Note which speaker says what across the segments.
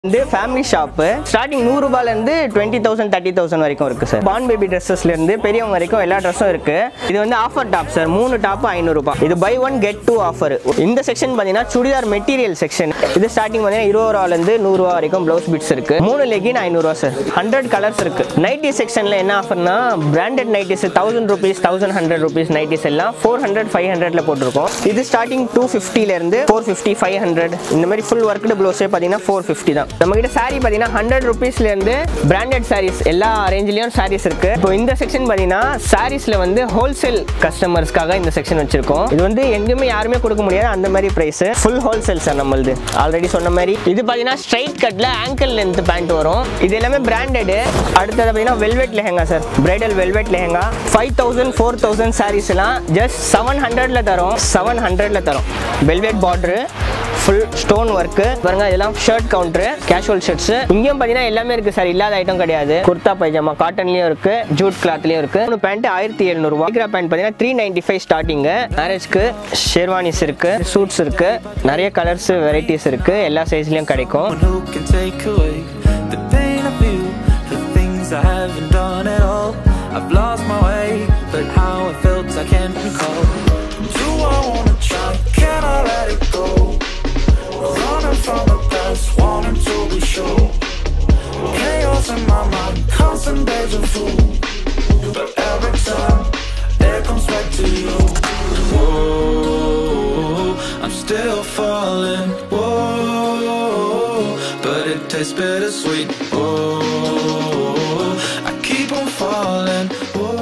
Speaker 1: வந்து family shop starting நூறு ரூபாயில இருந்து டுவெண்ட்டி தௌசண்ட் தேர்ட்டி தௌசண்ட் வரைக்கும் இருக்கு சார் பான் பேபி ட்ரெஸ்ஸஸ்ல இருந்து பெரியவங்க வரைக்கும் எல்லா ட்ரெஸ்ஸும் இருக்கு இது வந்து ஆஃபர் டாப் சார் மூணு டாப் ஐநூறுபா இது buy one get two offer இந்த செக்ஷன் பார்த்தீங்கன்னா சுடிதார் மெட்டீரியல் செக்ஷன் இது ஸ்டார்டிங் பார்த்தீங்கன்னா இருபது ரூபால இருந்து நூறு ரூபா வரைக்கும் ப்ளவுஸ் பிட்ஸ் இருக்கு மூணு லெகின் ஐநூறுவா சார் ஹண்ட்ரட் கலர்ஸ் இருக்கு நைட்டி செக்ஷன்ல என்ன ஆஃபர்னா branded nighties thousand rupees thousand hundred rupees nighties எல்லாம் ஃபோர் ஹண்ட்ரட் ஃபைவ் ஹண்ட்ரட்ல போட்டிருக்கோம் இது ஸ்டார்டிங் டூ ஃபிஃப்டில இருந்து ஃபோர் ஃபிஃப்டி ஃபைவ் ஹண்ட்ரட் இந்த மாதிரி ஃபுல் ஒர்க்டு ப்ளவுஸே பார்த்தீங்கன்னா ஃபோர் ஃபிஃப்டி தான் நம்ம கிட்ட சாரி பார்த்தீங்கன்னா ஹண்ட்ரட் ருபீஸ்ல இருந்து பிராண்டட் சாரீஸ் எல்லா ரேஞ்சிலையும் சாரீஸ் இருக்கு இப்போ இந்த செக்ஷன் பார்த்தீங்கன்னா சாரீஸ்ல வந்து ஹோல்சேல் கஸ்டமர்ஸ்க்காக இந்த செக்ஷன் வச்சிருக்கோம் இது வந்து எங்கேயுமே யாருமே கொடுக்க முடியாது அந்த மாதிரி பிரைஸ் ஃபுல் ஹோல்சேல் சார் நம்மளுது ஆல்ரெடி சொன்ன மாதிரி இது பார்த்தீங்கன்னா ஸ்ட்ரைட் கட்ல ஆங்கிள் லென்த் பேண்ட் வரும் இது எல்லாமே பிராண்டடு அடுத்தது பார்த்தீங்கன்னா velvet lehenga sir bridal velvet lehenga five thousand four thousand saris எல்லாம் ஜஸ்ட் செவன் ஹண்ட்ரட்ல தரோம் செவன் ஹண்ட்ரட்ல தரோம் velvet border full stone work பாருங்க இதெல்லாம் ஷர்ட் கவுண்டர் கேஷுவல் ஷர்ட்ஸ் இங்கேயும் பார்த்தீங்கன்னா எல்லாமே இருக்கு சார் இல்லாத ஐட்டம் கிடையாது குர்தா பைஜாமா காட்டன்லயும் இருக்கு ஜூட் கிளாத்லயும் இருக்கு மூணு பேண்ட் ஆயிரத்தி எழுநூறுவா மைக்ரா பேண்ட் பார்த்தீங்கன்னா த்ரீ நைன்டி ஃபைவ் ஸ்டார்டிங் மேரேஜ்க்கு ஷெர்வானிஸ் இருக்கு சூட்ஸ் இருக்கு நிறைய கலர்ஸ் வெரைட்டிஸ் இருக்கு எல்லா சைஸ்லயும் கிடைக்கும்
Speaker 2: One who can take away the pain I feel for things I haven't done at all. I've lost my way, but how I felt I can't recall. Do I wanna try? Can I let it go? Running from the past, wanting to be sure. Chaos in my mind, constant deja vu. But every time, it comes back to you. Whoa, I'm still falling. Whoa, but it tastes bittersweet. Whoa, I keep on falling. Whoa.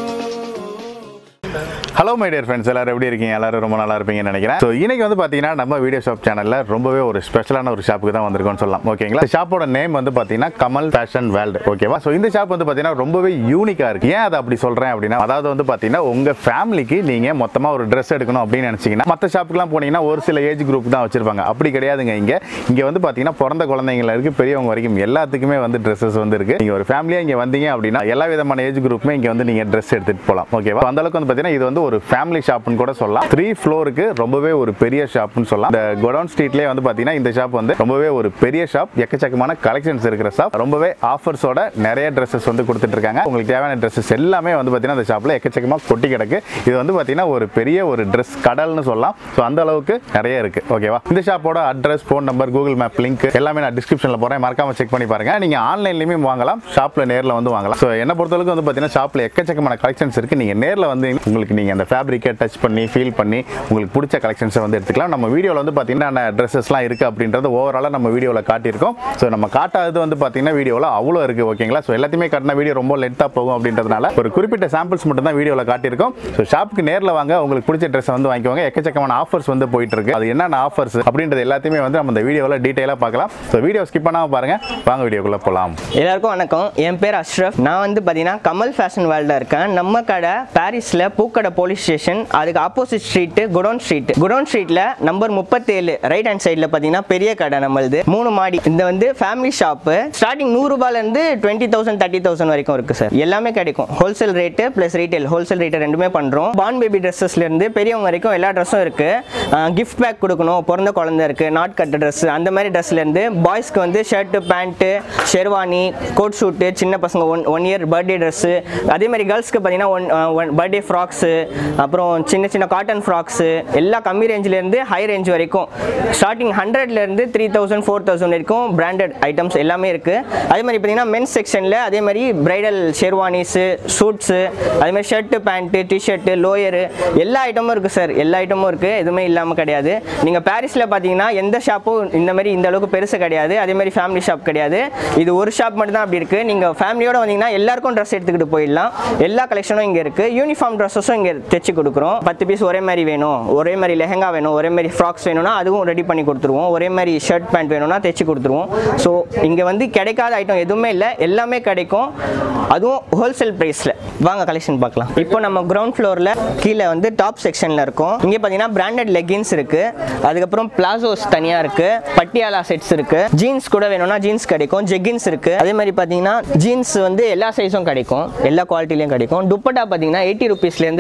Speaker 3: Hello my dear friends எல்லாரும் எப்படி இருக்கீங்க எல்லாரும் ரொம்ப நல்லா இருப்பீங்கன்னு நினைக்கிறேன் so இன்னைக்கு வந்து பார்த்தீங்கன்னா நம்ம வீடியோ ஷாப் சேனலில் ரொம்பவே ஒரு ஸ்பெஷலான ஒரு ஷாப்புக்கு தான் வந்திருக்கோம்னு சொல்லலாம் ஓகேங்களா இந்த ஷாப்போட நேம் வந்து பார்த்தீங்கன்னா கமல் ஃபேஷன் வேர்ல்டு ஓகேவா ஸோ இந்த ஷாப் வந்து பார்த்தீங்கன்னா ரொம்பவே யூனிக்காக இருக்கு ஏன் அதை அப்படி சொல்கிறேன் அப்படின்னா அதாவது வந்து பார்த்தீங்கன்னா உங்கள் ஃபேமிலிக்கு நீங்கள் மொத்தமாக ஒரு ட்ரெஸ் எடுக்கணும் அப்படின்னு நினச்சிங்கன்னா மற்ற ஷாப்புக்குலாம் போனீங்கன்னா ஒரு சில ஏஜ் குரூப் தான் வச்சிருப்பாங்க அப்படி கிடையாதுங்க இங்கே இங்கே வந்து பார்த்தீங்கன்னா பிறந்த குழந்தைங்கள இருக்கு பெரியவங்க வரைக்கும் எல்லாத்துக்குமே வந்து ட்ரெஸ்ஸஸ் வந்து இருக்கு நீங்கள் ஒரு ஃபேமிலியாக இங்கே வந்தீங்க அப்படின்னா எல்லா விதமான ஏஜ் குரூப்புமே இங்கே வந்து நீங்கள் ட்ரெஸ் எடுத்துகிட்டு போகலாம் ஓகேவா அந்த அளவுக்கு வந்து பார்த்தீங்கன்னா இது வந்து ஒரு ஃபேமிலி ஷாப்னு கூட சொல்லலாம் த்ரீ ஃப்ளோருக்கு ரொம்பவே ஒரு பெரிய ஷாப்னு சொல்லலாம் இந்த கோடவுன் ஸ்ட்ரீட்லேயே வந்து பார்த்தீங்கன்னா இந்த ஷாப் வந்து ரொம்பவே ஒரு பெரிய ஷாப் எக்கச்சக்கமான கலெக்ஷன்ஸ் இருக்கிற ஷாப் ரொம்பவே ஆஃபர்ஸோட நிறைய ட்ரெஸ்ஸஸ் வந்து கொடுத்துட்டு இருக்காங்க உங்களுக்கு தேவையான ட்ரெஸ்ஸஸ் எல்லாமே வந்து பார்த்தீங்கன்னா இந்த ஷாப்பில் எக்கச்சக்கமாக கொட்டி கிடக்கு இது வந்து பார்த்தீங்கன்னா ஒரு பெரிய ஒரு ட்ரெஸ் கடல்னு சொல்லலாம் ஸோ அந்த அளவுக்கு நிறைய இருக்கு ஓகேவா இந்த ஷாப்போட address phone number Google map link எல்லாமே நான் டிஸ்கிரிப்ஷனில் போகிறேன் மறக்காம செக் பண்ணி பாருங்க நீங்க ஆன்லைன்லையுமே வாங்கலாம் ஷாப்பில் நேரில் வந்து வாங்கலாம் ஸோ என்ன பொறுத்தளவுக்கு வந்து பார்த்தீங்கன்னா ஷாப்பில் எக்கச்சக்கமான கலெக்ஷன்ஸ் இருக்கு நீங்க நேரில் வந்து உங்களுக்கு நீங்க அந்த ஃபேப்ரிக்கை டச் பண்ணி ஃபீல் பண்ணி உங்களுக்கு பிடிச்ச கலெக்ஷன்ஸை வந்து எடுத்துக்கலாம் நம்ம வீடியோவில் வந்து பார்த்தீங்கன்னா ட்ரெஸ்ஸஸ்லாம் இருக்குது அப்படின்றது ஓவராலாக நம்ம வீடியோவில் காட்டியிருக்கோம் ஸோ நம்ம காட்டாதது வந்து பார்த்தீங்கன்னா வீடியோவில் அவ்வளோ இருக்குது ஓகேங்களா ஸோ எல்லாத்தையுமே காட்டின வீடியோ ரொம்ப லென்த்தாக போகும் அப்படின்றதுனால ஒரு குறிப்பிட்ட சாம்பிள்ஸ் மட்டும் தான் வீடியோவில் காட்டியிருக்கோம் ஸோ ஷாப்புக்கு நேரில் வாங்க உங்களுக்கு பிடிச்ச ட்ரெஸ்ஸை வந்து வாங்கிக்கோங்க எக்கச்சக்கமான ஆஃபர்ஸ் வந்து போயிட்டு இருக்கு அது என்னென்ன ஆஃபர்ஸ் அப்படின்றது எல்லாத்தையுமே வந்து நம்ம இந்த வீடியோவில் டீட்டெயிலாக பார்க்கலாம் ஸோ வீடியோ ஸ்கிப் பண்ணாமல் பாருங்க வாங்க வீடியோக்குள்ளே போகலாம்
Speaker 1: எல்லாருக்கும் வணக்கம் என் பேர் அஷ்ரஃப் நான் வந்து பார்த்தீங்கன்னா கமல் ஃபேஷன் வேர்ல்டில் இருக்கேன் நம்ம கடை பாரிஸில் பூக்கடை போலீஸ் ஸ்டேஷன் அதுக்கு opposite street Godown street Godown ஸ்ட்ரீட்டில் நம்பர் முப்பத்தேழு ரைட் ஹேண்ட் சைடில் பார்த்தீங்கன்னா பெரிய கடை நம்மளுது மூணு மாடி இந்த வந்து ஃபேமிலி ஷாப்பு ஸ்டார்டிங் நூறுரூபாலேருந்து டுவெண்ட்டி தௌசண்ட் தேர்ட்டி தௌசண்ட் வரைக்கும் இருக்குது சார் எல்லாமே கிடைக்கும் wholesale rate plus retail wholesale rate ரெண்டுமே பண்ணுறோம் பான் பேபி ட்ரெஸ்ஸஸ்லேருந்து பெரியவங்க வரைக்கும் எல்லா ட்ரெஸ்ஸும் இருக்குது கிஃப்ட் பேக் கொடுக்கணும் பிறந்த குழந்தை இருக்குது நாட் கட்டு ட்ரெஸ் அந்த மாதிரி ட்ரெஸ்லேருந்து பாய்ஸ்க்கு வந்து shirt pant sherwani coat suit சின்ன பசங்க one one year birthday dress அதே மாதிரி கேர்ள்ஸ்க்கு பார்த்தீங்கன்னா ஒன் ஒன் பர்த்டே ஃப்ராக்ஸு அப்புறம் சின்ன சின்ன காட்டன் ஃப்ராக்ஸு எல்லா கம்மி ரேஞ்சிலேருந்து ஹை ரேஞ்ச் வரைக்கும் ஸ்டார்டிங் ஹண்ட்ரட்லேருந்து த்ரீ தௌசண்ட் ஃபோர் தௌசண்ட் வரைக்கும் பிராண்டட் ஐட்டம்ஸ் எல்லாமே இருக்குது அதே மாதிரி பார்த்தீங்கன்னா மென்ஸ் செக்ஷனில் அதே மாதிரி பிரைடல் ஷெர்வானிஸு சூட்ஸு அதே மாதிரி ஷர்ட்டு பேண்ட்டு டிஷர்ட்டு லோயரு எல்லா ஐட்டமும் இருக்குது சார் எல்லா ஐட்டமும் இருக்குது எதுவுமே இல்லாமல் கிடையாது நீங்கள் பாரிஸில் பார்த்தீங்கன்னா எந்த ஷாப்பும் இந்த மாதிரி இந்த அளவுக்கு பெருசு கிடையாது அதே மாதிரி ஃபேமிலி ஷாப் கிடையாது இது ஒரு ஷாப் மட்டும் தான் அப்படி இருக்குது நீங்கள் ஃபேமிலியோட வந்தீங்கன்னா எல்லாருக்கும் ட்ரெஸ் எடுத்துக்கிட்டு போயிடலாம் எல்லா கலெக்ஷனும் இங்கே இருக்குது யூனிஃபார்ம் ட்ரெஸ்ஸஸும் இங்கே தைச்சு கொடுக்குறோம் பத்து பீஸ் ஒரே மாதிரி வேணும் ஒரே மாதிரி லெஹங்கா வேணும் ஒரே மாதிரி ஃப்ராக்ஸ் வேணும்னா அதுவும் ரெடி பண்ணி கொடுத்துருவோம் ஒரே மாதிரி ஷர்ட் பேண்ட் வேணும்னா தைச்சு கொடுத்துருவோம் ஸோ இங்கே வந்து கிடைக்காத ஐட்டம் எதுவுமே இல்லை எல்லாமே கிடைக்கும் அதுவும் ஹோல்சேல் ப்ரைஸில் வாங்க கலெக்ஷன் பார்க்கலாம் இப்போ நம்ம கிரவுண்ட் ஃப்ளோரில் கீழே வந்து டாப் செக்ஷனில் இருக்கும் இங்கே பார்த்தீங்கன்னா பிராண்டட் லெகின்ஸ் இருக்குது அதுக்கப்புறம் பிளாசோஸ் தனியாக இருக்குது பட்டியாலா செட்ஸ் இருக்குது ஜீன்ஸ் கூட வேணும்னா ஜீன்ஸ் கிடைக்கும் ஜெகின்ஸ் இருக்குது அதே மாதிரி பார்த்தீங்கன்னா ஜீன்ஸ் வந்து எல்லா சைஸும் கிடைக்கும் எல்லா குவாலிட்டிலையும் கிடைக்கும் துப்பட்டா பார்த்தீங்கன்னா எயிட்டி ருபீஸ்லேருந்து ஸ்டார்டிங்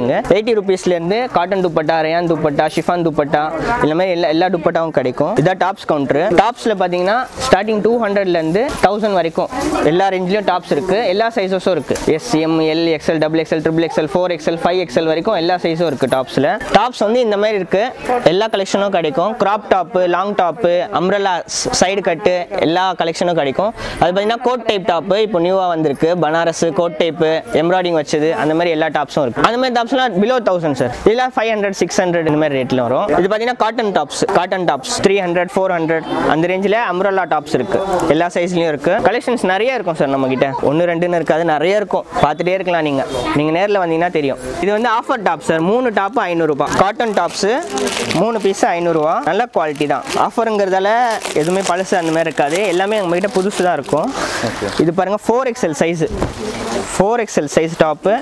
Speaker 1: இங்கே எயிட்டி ருபீஸ்லேருந்து cotton dupatta rayon dupatta chiffon dupatta இந்த மாதிரி எல்லா எல்லா துப்பட்டாவும் கிடைக்கும் இதான் டாப்ஸ் கவுண்டர் டாப்ஸில் பார்த்தீங்கன்னா ஸ்டார்டிங் டூ ஹண்ட்ரட்லேருந்து தௌசண்ட் வரைக்கும் எல்லா ரேஞ்சிலையும் டாப்ஸ் இருக்குது எல்லா சைஸஸும் இருக்குது S M L XL double XL triple XL four XL five XL வரைக்கும் எல்லா சைஸும் இருக்குது டாப்ஸில் டாப்ஸ் வந்து இந்த மாதிரி இருக்குது எல்லா கலெக்ஷனும் கிடைக்கும் crop top long top umbrella side cut எல்லா கலெக்ஷனும் கிடைக்கும் அது பார்த்தீங்கன்னா கோட் டைப் டாப்பு இப்போ நியூவாக வந்திருக்கு பனாரஸ் கோட் டைப்பு எம்ப்ராய்டிங் வச்சது அந்த மாதிரி எல்லா டாப்ஸும் இருக்குது அந்த மாதிரி டாப்ஸ்லாம் பிலோ தௌசண்ட் சார் இதெல்லாம் ஃபைவ் ஹண்ட்ரட் சிக்ஸ் ஹண்ட்ரட் இந்த மாதிரி ரேட்டில் வரும் இது பார்த்தீங்கன்னா cotton tops cotton tops three hundred four hundred அந்த ரேஞ்சில் அம்ரல்லா டாப்ஸ் இருக்குது எல்லா சைஸ்லையும் இருக்குது கலெக்ஷன்ஸ் நிறைய இருக்கும் சார் நம்மக்கிட்ட ஒன்று ரெண்டுன்னு இருக்காது நிறைய இருக்கும் பார்த்துட்டே இருக்கலாம் நீங்கள் நீங்கள் நேரில் வந்தீங்கன்னா தெரியும் இது வந்து ஆஃபர் டாப் சார் மூணு டாப்பு ஐநூறுரூபா காட்டன் டாப்ஸு மூணு பீஸ் ஐநூறுரூவா நல்ல குவாலிட்டி தான் ஆஃபருங்கிறதால எதுவுமே பழசு அந்த மாதிரி இருக்காது எல்லாமே நம்மகிட்ட புதுசு தான் இருக்கும் இது பாருங்கள் four XL size four XL size top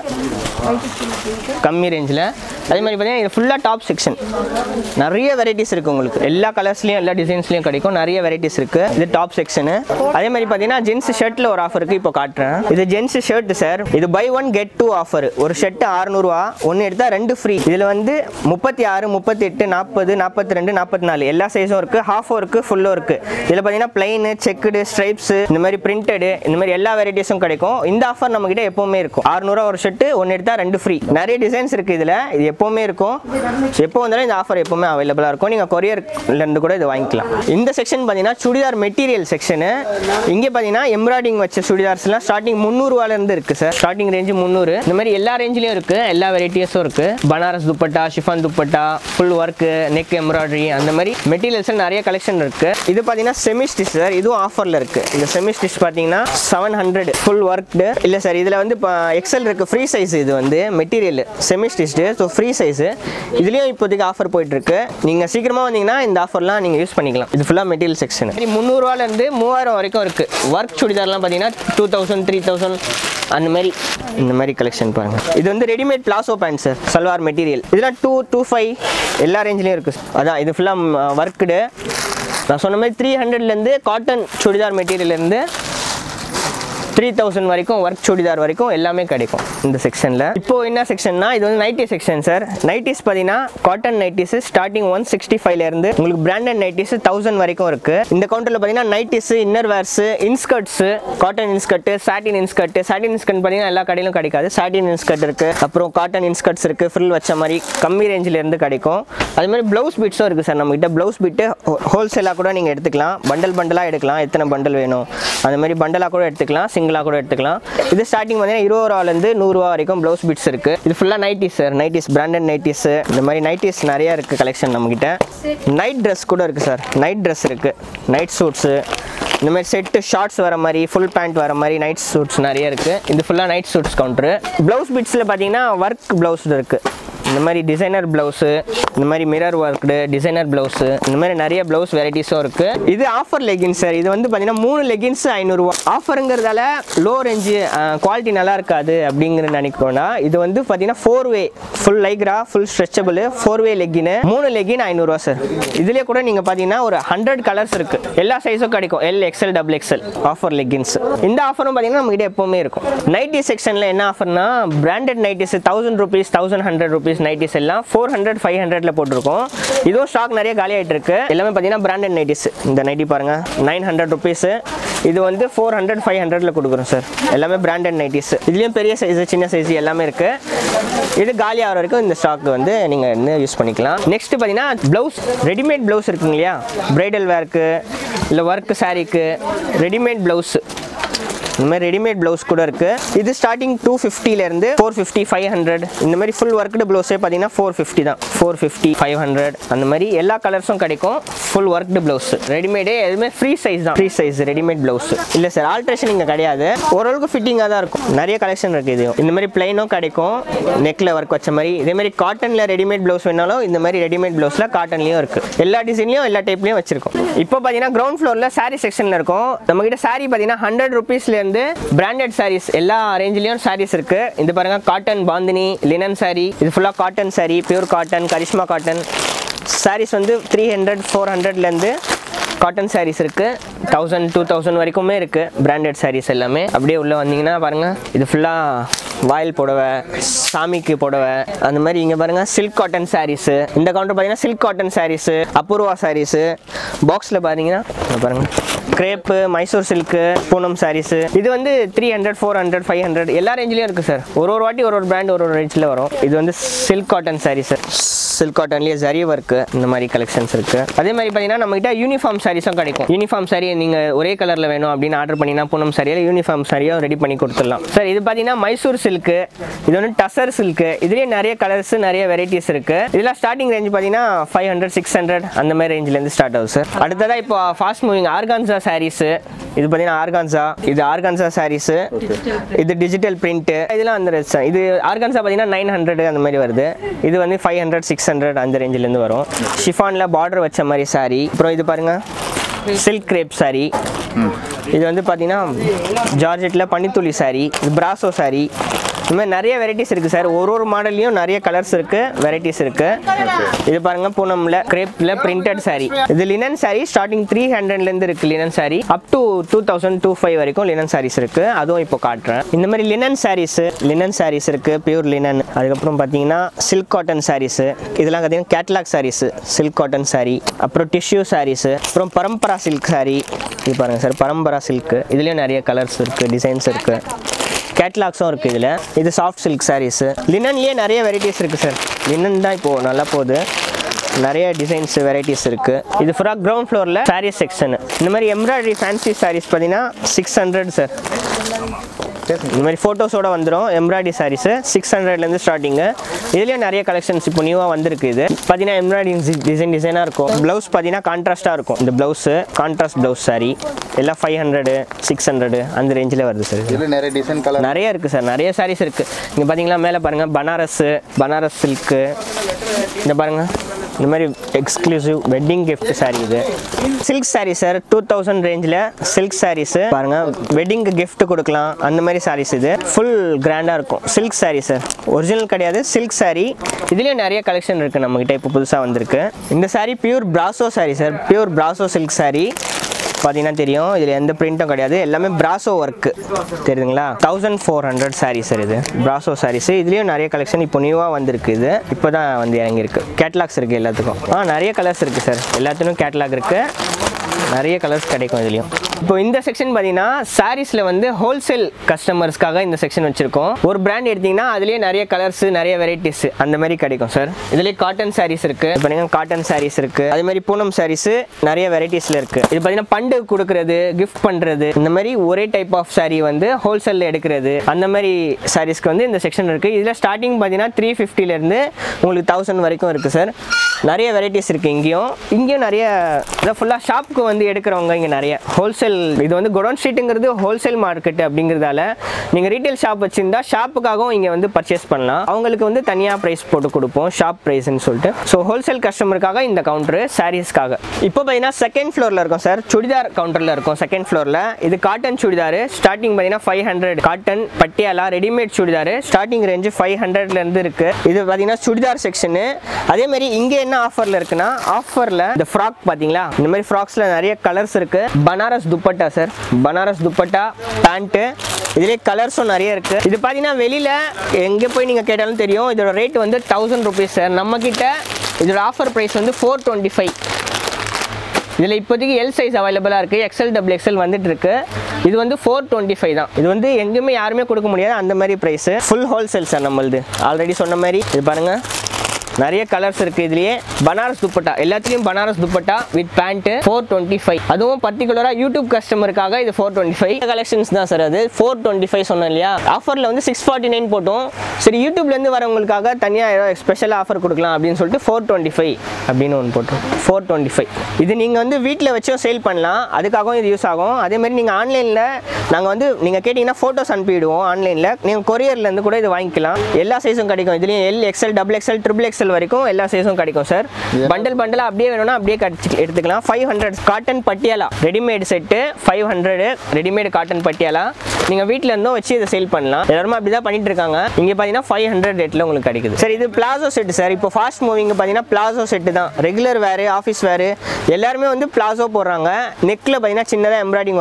Speaker 1: கம்மி ரேஞ்சில் அதே மாதிரி பார்த்தீங்கன்னா இது ஃபுல்லாக டாப் செக்ஷன் நிறைய வெரைட்டிஸ் இருக்குது உங்களுக்கு எல்லா கலர்ஸ்லையும் எல்லா டிசைன்ஸ்லையும் கிடைக்கும் நிறைய வெரைட்டிஸ் இருக்குது இது டாப் செக்ஷனு அதே மாதிரி பார்த்தீங்கன்னா ஜென்ஸ் ஷர்ட்டில் ஒரு ஆஃபர் இருக்குது இப்போ காட்டுறேன் இது ஜென்ஸ் ஷர்ட் சார் இது buy one get two offer ஒரு ஷர்ட் அறுநூறுவா ஒன்று எடுத்தால் ரெண்டு ஃப்ரீ இதில் வந்து முப்பத்தி ஆறு முப்பத்தி எட்டு நாற்பது நாற்பத்தி ரெண்டு நாற்பத்தி நாலு எல்லா சைஸும் இருக்குது ஹாஃபும் இருக்குது ஃபுல்லும் இருக்குது இதில் பார்த்தீங்கன்னா பிளைனு செக்குடு ஸ்ட்ரைப்ஸு இந்த மாதிரி பிரிண்டடு இந்த மாதிரி எல்லா வெரைட்டிஸும் கிடைக்கும் இந்த ஆஃபர் நம்மகிட்ட எப்போவுமே இருக்கும் அறுநூறுவா ஒரு ஷர்ட் ஒன்று எடுத்தால் ரெண்டு ஃப்ரீ நிறைய டிசைன்ஸ் இருக்குது இதில் இது எப்போவுமே இருக்கும் எப்போ வந்தாலும் இந்த ஆஃபர் எப்போவுமே அவைலபிளாக இருக்கும் நீங்கள் கொரியர்லேருந்து கூட இது வாங்கிக்கலாம் இந்த செக்ஷன் பார்த்தீங்கன்னா சுடிதார் மெட்டீரியல் செக்ஷனு இங்கே பார்த்தீங்கன்னா எம்ப்ராய்டிங் வச்ச சுடிதார்ஸ்லாம் ஸ்டார்டிங் முந்நூறுவாலேருந்து இருக்குது சார் ஸ்டார்டிங் ரேஞ்சு முந்நூறு இந்த மாதிரி எல்லா ரேஞ்சிலையும் இருக்குது எல்லா வெரைட்டிஸும் இருக்குது Banaras dupatta chiffon dupatta full work neck embroidery அந்த மாதிரி மெட்டீரியல்ஸ் நிறைய கலெக்ஷன் இருக்குது இது பார்த்தீங்கன்னா செமி ஸ்டிச் சார் இதுவும் ஆஃபரில் இருக்குது இந்த செமி ஸ்டிச் பார்த்தீங்கன்னா செவன் ஹண்ட்ரட் ஃபுல் ஒர்க்டு இல்லை சார் இதில் வந்து இப்போ எக்ஸல் இருக்குது ஃப்ரீ சைஸ் இது வந்து material semi stitched so free size இதுலேயும் இப்போதைக்கு ஆஃபர் போயிட்டுருக்கு நீங்கள் சீக்கிரமாக வந்தீங்கன்னா இந்த ஆஃபர்லாம் நீங்கள் யூஸ் பண்ணிக்கலாம் இது ஃபுல்லாக மெட்டீரியல் செக்ஷன் முந்நூறுவாலேருந்து மூவாயிரம் வரைக்கும் இருக்குது ஒர்க் சுடிதார்லாம் பார்த்தீங்கன்னா டூ தௌசண்ட் த்ரீ தௌசண்ட் அந்த மாதிரி இந்த மாதிரி கலெக்ஷன் பாருங்கள் இது வந்து readymade palazzo pant sir salwar material இதெல்லாம் டூ டூ ஃபைவ் எல்லா ரேஞ்சிலையும் இருக்குது அதான் இது ஃபுல்லாக ஒர்க்குடு நான் சொன்ன மாதிரி த்ரீ ஹண்ட்ரட்லேருந்து காட்டன் சுடிதார் மெட்டீரியல்லேருந்து த்ரீ தௌசண்ட் வரைக்கும் ஒர்க் சுடிதார் வரைக்கும் எல்லாமே கிடைக்கும் இந்த செக்ஷனில் இப்போ என்ன செக்ஷன்னா இது வந்து நைட்டி செக்ஷன் சார் நைட்டிஸ் பார்த்தீங்கன்னா cotton nighties starting one sixty ஃபைவ்லேருந்து உங்களுக்கு பிராண்டட் நைட்டிஸ் தௌசண்ட் வரைக்கும் இருக்குது இந்த கவுண்டரில் பார்த்தீங்கன்னா nighties inner wears inskirts cotton inskirt satin inskirt satin inskirt பார்த்தீங்கன்னா எல்லா கடையிலும் கிடைக்காது சாட்டின் இன்ஸ்கர்ட் இருக்குது அப்புறம் காட்டன் இன்ஸ்கர்ட்ஸ் இருக்குது ஃப்ரில் வச்ச மாதிரி கம்மி ரேஞ்சில் இருந்து கிடைக்கும் அது மாதிரி ப்ளவுஸ் பிட்ஸும் இருக்குது சார் நம்மகிட்ட ப்ளவுஸ் பிட்டு ஹோல்சேலாக கூட நீங்கள் எடுத்துக்கலாம் பண்டல் பண்டலாக எடுக்கலாம் எத்தனை பண்டல் வேணும் அந்த மாதிரி பண்டலாக கூட எடுத்துக்கலாம் சிங்கிளாக கூட எடுத்துக்கலாம் இது ஸ்டார்டிங் பார்த்தீங்கன்னா இருபது ரூபாலேருந்து நூறுரூவா வரைக்கும் ப்ளவுஸ் பிட்ஸ் இருக்குது இது ஃபுல்லாக nighties sir nighties branded nighties இந்த மாதிரி நைட்டிஸ் நிறையா இருக்குது கலெக்ஷன் நம்மகிட்ட நைட் ட்ரெஸ் கூட இருக்குது சார் நைட் ட்ரெஸ் இருக்குது நைட் சூட்ஸு இந்த மாதிரி செட்டு ஷார்ட்ஸ் வர மாதிரி ஃபுல் பேண்ட் வர மாதிரி நைட் சூட்ஸ் நிறைய இருக்குது இது ஃபுல்லாக நைட் சூட்ஸ் கவுண்ட்ரு ப்ளவுஸ் பிட்ஸில் பார்த்தீங்கன்னா ஒர்க் ப்ளவுஸ் இருக்குது இந்த மாதிரி டிசைனர் ப்ளவுஸு இந்த மாதிரி மிரர் ஒர்க்டு டிசைனர் ப்ளவுஸு இந்த மாதிரி நிறைய ப்ளவுஸ் வெரைட்டிஸும் இருக்குது இது ஆஃபர் லெகின்ஸ் சார் இது வந்து பார்த்தீங்கன்னா மூணு லெகின்ஸ் ஐநூறுரூவா ஆஃபருங்கிறதால லோ ரேஞ்சு குவாலிட்டி நல்லா இருக்காது அப்படிங்கிற நினைக்கோனா இது வந்து பார்த்தீங்கன்னா four way full lycra full stretchable four way leggings மூணு லெகின் ஐநூறுரூவா சார் இதுலேயே கூட நீங்கள் பார்த்தீங்கன்னா ஒரு ஹண்ட்ரட் கலர்ஸ் இருக்குது எல்லா சைஸும் கிடைக்கும் L XL double XL offer leggings இந்த ஆஃபரும் பார்த்தீங்கன்னா நம்மகிட்ட எப்போவுமே இருக்கும் நைட்டி செக்ஷனில் என்ன ஆஃபர்னா branded nighties thousand rupees thousand hundred rupees nighties எல்லாம் ஃபோர் ஹண்ட்ரட் ஃபைவ் ஹண்ட்ரட்ல போட்டிருக்கோம் இதுவும் ஸ்டாக் நிறைய காலி ஆகிட்டு இருக்கு எல்லாமே பார்த்தீங்கன்னா பிராண்டட் நைட்டிஸ் இந்த நைட்டி பாருங்க நைன் ஹண்ட்ரட் ருபீஸ் இது வந்து ஃபோர் ஹண்ட்ரட் ஃபைவ் ஹண்ட்ரட்ல கொடுக்குறோம் சார் எல்லாமே பிராண்டட் நைட்டிஸ் இதுலேயும் பெரிய சைஸ் சின்ன சைஸ் எல்லாமே இருக்கு இது காலி ஆகிற வரைக்கும் இந்த ஸ்டாக் வந்து நீங்கள் வந்து யூஸ் பண்ணிக்கலாம் நெக்ஸ்ட் பார்த்தீங்கன்னா ப்ளவுஸ் ரெடிமேட் ப்ளவுஸ் இருக்குங்க இல்லையா பிரைடல் வேர்க்கு இல்லை ஒர்க் சாரீக்கு ரெடிமேட் ப்ளவுஸ் இந்த மாதிரி ரெடிமேட் ப்ளவுஸ் கூட இருக்கு இது ஸ்டார்டிங் டூ ஃபிஃப்டிலேருந்து ஃபோர் ஃபிஃப்டி ஃபைவ் ஹண்ட்ரட் இந்த மாதிரி ஃபுல் ஒர்க்டு ப்ளவுஸே பார்த்தீங்கன்னா ஃபோர் ஃபிஃப்டி தான் ஃபோர் ஃபிஃப்டி ஃபைவ் ஹண்ட்ரட் அந்த மாதிரி எல்லா கலர்ஸும் கிடைக்கும் ஃபுல் ஒர்க்டு ப்ளவுஸ் ரெடிமேடே எதுவுமே ஃப்ரீ சைஸ் தான் ஃப்ரீ சைஸ் ரெடிமேட் ப்ளவுஸ் இல்லை சார் ஆல்ட்ரேஷன் இங்கே கிடையாது ஓரளவுக்கு ஃபிட்டிங்காக தான் இருக்கும் நிறைய கலெக்ஷன் இருக்குது இது இந்த மாதிரி பிளைனும் கிடைக்கும் நெக்கில் ஒர்க் வச்ச மாதிரி இதே மாதிரி காட்டனில் ரெடிமேட் ப்ளவுஸ் வேணாலும் இந்த மாதிரி ரெடிமேட் ப்ளவுஸில் காட்டன்லேயும் இருக்குது எல்லா டிசைன்லையும் எல்லா டைப்லையும் வச்சிருக்கோம் இப்போ பார்த்தீங்கன்னா கிரவுண்ட் ஃப்ளோரில் சாரீ செக்ஷனில் இருக்கும் நம்மகிட்ட சாரீ பார்த்தீங்கன்னா ஹண்ட்ரட் ருபீஸ்லேருந்து பிராண்டட் சாரீஸ் எல்லா ரேஞ்சிலையும் சாரீஸ் இருக்கு இது பாருங்க காட்டன் பாந்தினி லினன் சாரி இது ஃபுல்லாக cotton saree pure cotton Karishma cotton sarees வந்து த்ரீ ஹண்ட்ரட் ஃபோர் ஹண்ட்ரட்லேருந்து காட்டன் சாரீஸ் இருக்கு தௌசண்ட் டூ தௌசண்ட் வரைக்குமே இருக்கு பிராண்டட் சாரீஸ் எல்லாமே அப்படியே உள்ள வந்தீங்கன்னா பாருங்க இது ஃபுல்லாக வாயில் புடவை சாமிக்கு புடவை அந்த மாதிரி இங்கே பாருங்க சில்க் காட்டன் சாரீஸு இந்த கவுண்டர் பார்த்தீங்கன்னா silk cotton sarees Apoorva sarees பாக்ஸில் பார்த்தீங்கன்னா இங்க பாருங்க crepe Mysore silk Poonam sarees இது வந்து three hundred four hundred five hundred எல்லா ரேஞ்சிலையும் இருக்குது சார் ஒரு ஒரு வாட்டி ஒரு ஒரு பிராண்ட் ஒரு ஒரு ரேஞ்சில் வரும் இது வந்து சில்க் காட்டன் சாரீஸ் சில்க் காட்டன்லேயே ஜரி ஒர்க்கு இந்த மாதிரி கலெக்ஷன்ஸ் இருக்குது அதே மாதிரி பார்த்தீங்கன்னா நம்மகிட்ட யூனிஃபார்ம் சாரீஸும் கிடைக்கும் யூனிஃபார்ம் சாரி நீங்கள் ஒரே கலரில் வேணும் அப்படின்னு ஆர்டர் பண்ணினா பூனம் சாரியில் யூனிஃபார்ம் சாரியும் ரெடி பண்ணி கொடுத்துடலாம் சார் இது பார்த்தீங்கன்னா மைசூர் சில்க்கு இது வந்து டசர் சில்க்கு இதுலேயே நிறைய கலர்ஸ் நிறைய வெரைட்டிஸ் இருக்குது இதெல்லாம் ஸ்டார்டிங் ரேஞ்ச் பார்த்தீங்கன்னா ஃபைவ் ஹண்ட்ரட் சிக்ஸ் ஹண்ட்ரட் அந்த மாதிரி ரேஞ்சிலேருந்து ஸ்டார்ட் ஆகுது சார் அடுத்ததாக இப்போ ஃபாஸ்ட் மூவிங் ஆர்கான்சா சாரீஸு இது பார்த்தீங்கன்னா ஆர்கான்சா இது ஆர்கான்சா சாரீஸு இது டிஜிட்டல் பிரிண்ட்டு இதெல்லாம் அந்த rest தான். இது ஆர்கான்சா பார்த்தீங்கன்னா நைன் ஹண்ட்ரட் அந்த மாதிரி வருது இது வந்து ஃபைவ் ஹண்ட்ரட் சிக்ஸ் ஹண்ட்ரட் அந்த ரேஞ்சிலேருந்து வரும் ஷிஃபானில் பார்டர் வச்ச மாதிரி saree அப்புறம் இது பாருங்க சில்க் கிரேப் saree இது வந்து பார்த்தீங்கன்னா ஜார்ஜெட்டில் பனித்துளி saree இது பிராசோ saree இந்த மாதிரி நிறைய வெரைட்டிஸ் இருக்குது சார் ஒரு ஒரு மாடல்லையும் நிறைய கலர்ஸ் இருக்குது வெரைட்டிஸ் இருக்குது இது பாருங்க பூனம்ல கிரேப்பில் பிரிண்டட் saree இது லினன் saree ஸ்டார்டிங் த்ரீ ஹண்ட்ரட்லேருந்து இருக்குது linen saree up to two thousand two five வரைக்கும் லினன் sarees இருக்குது அதுவும் இப்போ காட்டுறேன் இந்த மாதிரி லினன் sarees லினன் sarees இருக்குது பியூர் லினன் அதுக்கப்புறம் பார்த்தீங்கன்னா சில்க் காட்டன் sarees இதெல்லாம் பார்த்தீங்கன்னா catalogue sarees silk cotton saree அப்புறம் டிஷ்யூ sarees அப்புறம் பரம்பரா சில்க் saree இது பாருங்க சார் பரம்பரா சில்க் இதுலேயும் நிறைய கலர்ஸ் இருக்குது டிசைன்ஸ் இருக்குது கேட்லாக்ஸும் இருக்குது இதில் இது சாஃப்ட் சில்க் சாரீஸு லினன்லேயே நிறைய வெரைட்டிஸ் இருக்குது சார் லினன் தான் இப்போது நல்லா போகுது நிறைய டிசைன்ஸ் வெரைட்டிஸ் இருக்குது இது ஃபுல்லாக கிரவுண்ட் ஃப்ளோரில் சாரீஸ் செக்ஷன் இந்த மாதிரி எம்ப்ராய்டரி ஃபேன்சி சாரீஸ் பார்த்தீங்கன்னா சிக்ஸ் ஹண்ட்ரட் சார் இந்த மாதிரி ஃபோட்டோஸோட வந்துடும் எம்ப்ராய்டரி சாரீஸு சிக்ஸ் ஹண்ட்ரட்லேருந்து ஸ்டார்டிங்கு இதுலேயும் நிறைய கலெக்ஷன்ஸ் இப்போ நியூவாக வந்திருக்கு இது பார்த்தீங்கன்னா எம்ப்ராய்டரி டிசைன் டிசைனாக இருக்கும் ப்ளவுஸ் பார்த்தீங்கன்னா கான்ட்ராஸ்ட்டாக இருக்கும் இந்த ப்ளவுஸு கான்ட்ராஸ்ட் ப்ளவுஸ் சாரி எல்லாம் ஃபைவ் ஹண்ட்ரடு சிக்ஸ் ஹண்ட்ரடு அந்த ரேஞ்சில் வருது சார் இது
Speaker 3: இதில் நிறைய டிசைன் கலர்
Speaker 1: நிறைய இருக்குது சார் நிறைய சாரீஸ் இருக்குது இங்கே பார்த்தீங்களா மேலே பாருங்கள் பனாரஸு பனாரஸ் சில்க்கு இந்த பாருங்கள் இந்த மாதிரி எக்ஸ்க்ளூசிவ் வெட்டிங் கிஃப்ட் saree இது silk saree sir two thousand ரேஞ்சில் சில்க் சாரீஸு பாருங்கள் வெட்டிங்க்கு gift கொடுக்கலாம் அந்த மாதிரி sarees இது ஃபுல் கிராண்டாக இருக்கும் சில்க் saree சார் ஒரிஜினல் கிடையாது சில்க் saree இதுலேயும் நிறைய கலெக்ஷன் இருக்குது நம்மக்கிட்ட இப்போ புதுசாக வந்திருக்கு இந்த saree pure brasso saree sir pure brasso silk saree பார்த்தீங்கன்னா தெரியும் இதில் எந்த பிரிண்ட்டும் கிடையாது எல்லாமே பிராசோ ஒர்க்கு தெரியுதுங்களா thousand four hundred saree sir இது பிராசோ சாரீஸ் இதுலேயும் நிறைய கலெக்ஷன் இப்போ நியூவாக வந்திருக்கு இது இப்போ தான் வந்து இறங்கியிருக்கு கேட்லாக்ஸ் இருக்குது எல்லாத்துக்கும் ஆ நிறைய கலர்ஸ் இருக்குது சார் எல்லாத்துக்கும் கேட்லாக் இருக்குது நிறைய கலர்ஸ் கிடைக்கும் இதுலேயும் இப்போ இந்த செக்ஷன் பார்த்தீங்கன்னா சாரீஸில் வந்து ஹோல்சேல் கஸ்டமர்ஸ்க்காக இந்த செக்ஷன் வச்சுருக்கோம் ஒரு பிராண்ட் எடுத்தீங்கன்னா அதுலேயே நிறைய கலர்ஸ் நிறைய வெரைட்டிஸ் அந்த மாதிரி கிடைக்கும் சார் இதுலேயே காட்டன் சாரீஸ் இருக்குது இப்போ நீங்கள் காட்டன் சாரீஸ் இருக்குது அதே மாதிரி பூனம் சாரீஸ் நிறைய வெரைட்டிஸில் இருக்குது இது பார்த்தீங்கன்னா பண்டு கொடுக்கறது கிஃப்ட் பண்ணுறது இந்த மாதிரி ஒரே டைப் ஆஃப் saree வந்து ஹோல்சேலில் எடுக்கிறது அந்த மாதிரி சாரீஸ்க்கு வந்து இந்த செக்ஷன் இருக்குது இதில் ஸ்டார்டிங் பார்த்தீங்கன்னா த்ரீ ஃபிஃப்டிலேருந்து உங்களுக்கு தௌசண்ட் வரைக்கும் இருக்குது சார் நிறைய வெரைட்டிஸ் இருக்குது இங்கேயும் இங்கேயும் நிறைய இதை ஃபுல்லாக ஷாப்புக்கு வந்து எடுக்கிறவங்க இங்கே நிறைய ஹோல்சேல் இது வந்து குடோன் ஸ்ட்ரீட்டுங்கிறது ஹோல்சேல் மார்க்கெட் அப்படிங்கிறதால நீங்கள் ரீட்டைல் ஷாப் வச்சுருந்தா ஷாப்புக்காகவும் இங்கே வந்து பர்ச்சேஸ் பண்ணலாம் அவங்களுக்கு வந்து தனியாக ப்ரைஸ் போட்டு கொடுப்போம் ஷாப் ப்ரைஸ்ன்னு சொல்லிட்டு ஸோ ஹோல்சேல் கஸ்டமருக்காக இந்த கவுண்டரு சாரீஸ்க்காக இப்போ பார்த்தீங்கன்னா செகண்ட் ஃப்ளோரில் இருக்கும் சார் சுடிதார் கவுண்டரில் இருக்கும் செகண்ட் ஃப்ளோரில் இது காட்டன் சுடிதார் ஸ்டார்டிங் பார்த்தீங்கன்னா five hundred cotton Patiala readymade churidar starting range five ஹண்ட்ரட்லேருந்து இருக்குது இது பார்த்தீங்கன்னா சுடிதார் செக்ஷனு அதே மாதிரி இங்கே என்ன ஆஃபரில் இருக்குன்னா ஆஃபரில் இந்த ஃப்ராக் பார்த்தீங்களா இந்த மாதிரி ஃப்ராக்ஸில் நிறைய கலர்ஸ் இருக்குது பனாரஸ் துப்பட்டா சார் பனாரஸ் துப்பட்டா பேண்ட்டு இதுலேயே கலர்ஸும் நிறைய இருக்குது இது பார்த்தீங்கன்னா வெளியில் எங்கே போய் நீங்கள் கேட்டாலும் தெரியும் இதோட ரேட் வந்து தௌசண்ட் ருபீஸ் சார் நம்மக்கிட்ட இதோட ஆஃபர் ப்ரைஸ் வந்து ஃபோர் டுவெண்ட்டி ஃபைவ் இதில் இப்போதைக்கு எல் சைஸ் அவைலபிளாக இருக்குது எக்ஸல் டபுள் எக்ஸல் வந்துட்டு இருக்கு இது வந்து ஃபோர் டுவெண்ட்டி ஃபைவ் தான் இது வந்து எங்கேயுமே யாருமே கொடுக்க முடியாது அந்த மாதிரி ப்ரைஸு ஃபுல் ஹோல்சேல் சார் நம்மளுது ஆல்ரெடி சொன்ன மாதிரி இது பாருங்கள் நிறைய கலர்ஸ் இருக்குது இதுலயே பனாரஸ் துப்பட்டா எல்லாத்துலேயும் Banaras dupatta with pant four twenty five அதுவும் பர்டிகுலராக யூடியூப் கஸ்டமருக்காக இது ஃபோர் டுவெண்ட்டி ஃபைவ் கலெக்ஷன்ஸ் தான் சார் அது ஃபோர் டுவெண்ட்டி ஃபைவ் சொன்னேன் இல்லையா ஆஃபரில் வந்து சிக்ஸ் ஃபார்ட்டி நைன் போட்டோம் சரி யூடியூப்லேருந்து வரவங்களுக்காக தனியாக ஏதோ ஸ்பெஷல் ஆஃபர் கொடுக்கலாம் அப்படின்னு சொல்லிட்டு ஃபோர் டுவெண்ட்டி ஃபைவ் அப்படின்னு ஒன்று போட்டோம் ஃபோர் டுவெண்ட்டி ஃபைவ் இது நீங்கள் வந்து வீட்டில் வச்சும் சேல் பண்ணலாம் அதுக்காகவும் இது யூஸ் ஆகும் அதே மாதிரி நீங்கள் ஆன்லைனில் நாங்கள் வந்து நீங்கள் கேட்டிங்கன்னா ஃபோட்டோஸ் அனுப்பிவிடுவோம் ஆன்லைனில் நீங்கள் கொரியர்லேருந்து கூட இது வாங்கிக்கலாம் எல்லா சைஸும் கிடைக்கும் இதுலேயும் L XL double XL triple XL வரைக்கும் எல்லா சைஸும் கிடைக்கும் சார் பண்டல் பண்டலாக அப்படியே வேணும்னா அப்படியே கடிச்சு எடுத்துக்கலாம் five hundred cotton Patiala readymade set five hundred readymade cotton Patiala நீங்கள் வீட்டில் இருந்தும் வச்சு இதை சேல் பண்ணலாம் எல்லாருமே அப்படி தான் பண்ணிட்டு இருக்காங்க இங்கே பார்த்தீங்கன்னா ஃபைவ் ஹண்ட்ரட் ரேட்டில் உங்களுக்கு கிடைக்குது சார் இது பிளாசோ செட்டு சார் இப்போ ஃபாஸ்ட் மூவிங் பார்த்தீங்கன்னா பிளாசோ செட்டு தான் ரெகுலர் வேறு ஆஃபீஸ் வேறு எல்லாருமே வந்து பிளாசோ போடுறாங்க நெக்கில் பார்த்தீங்கன்னா சின்னதாக எம்ப்ராய்டிங் வரும்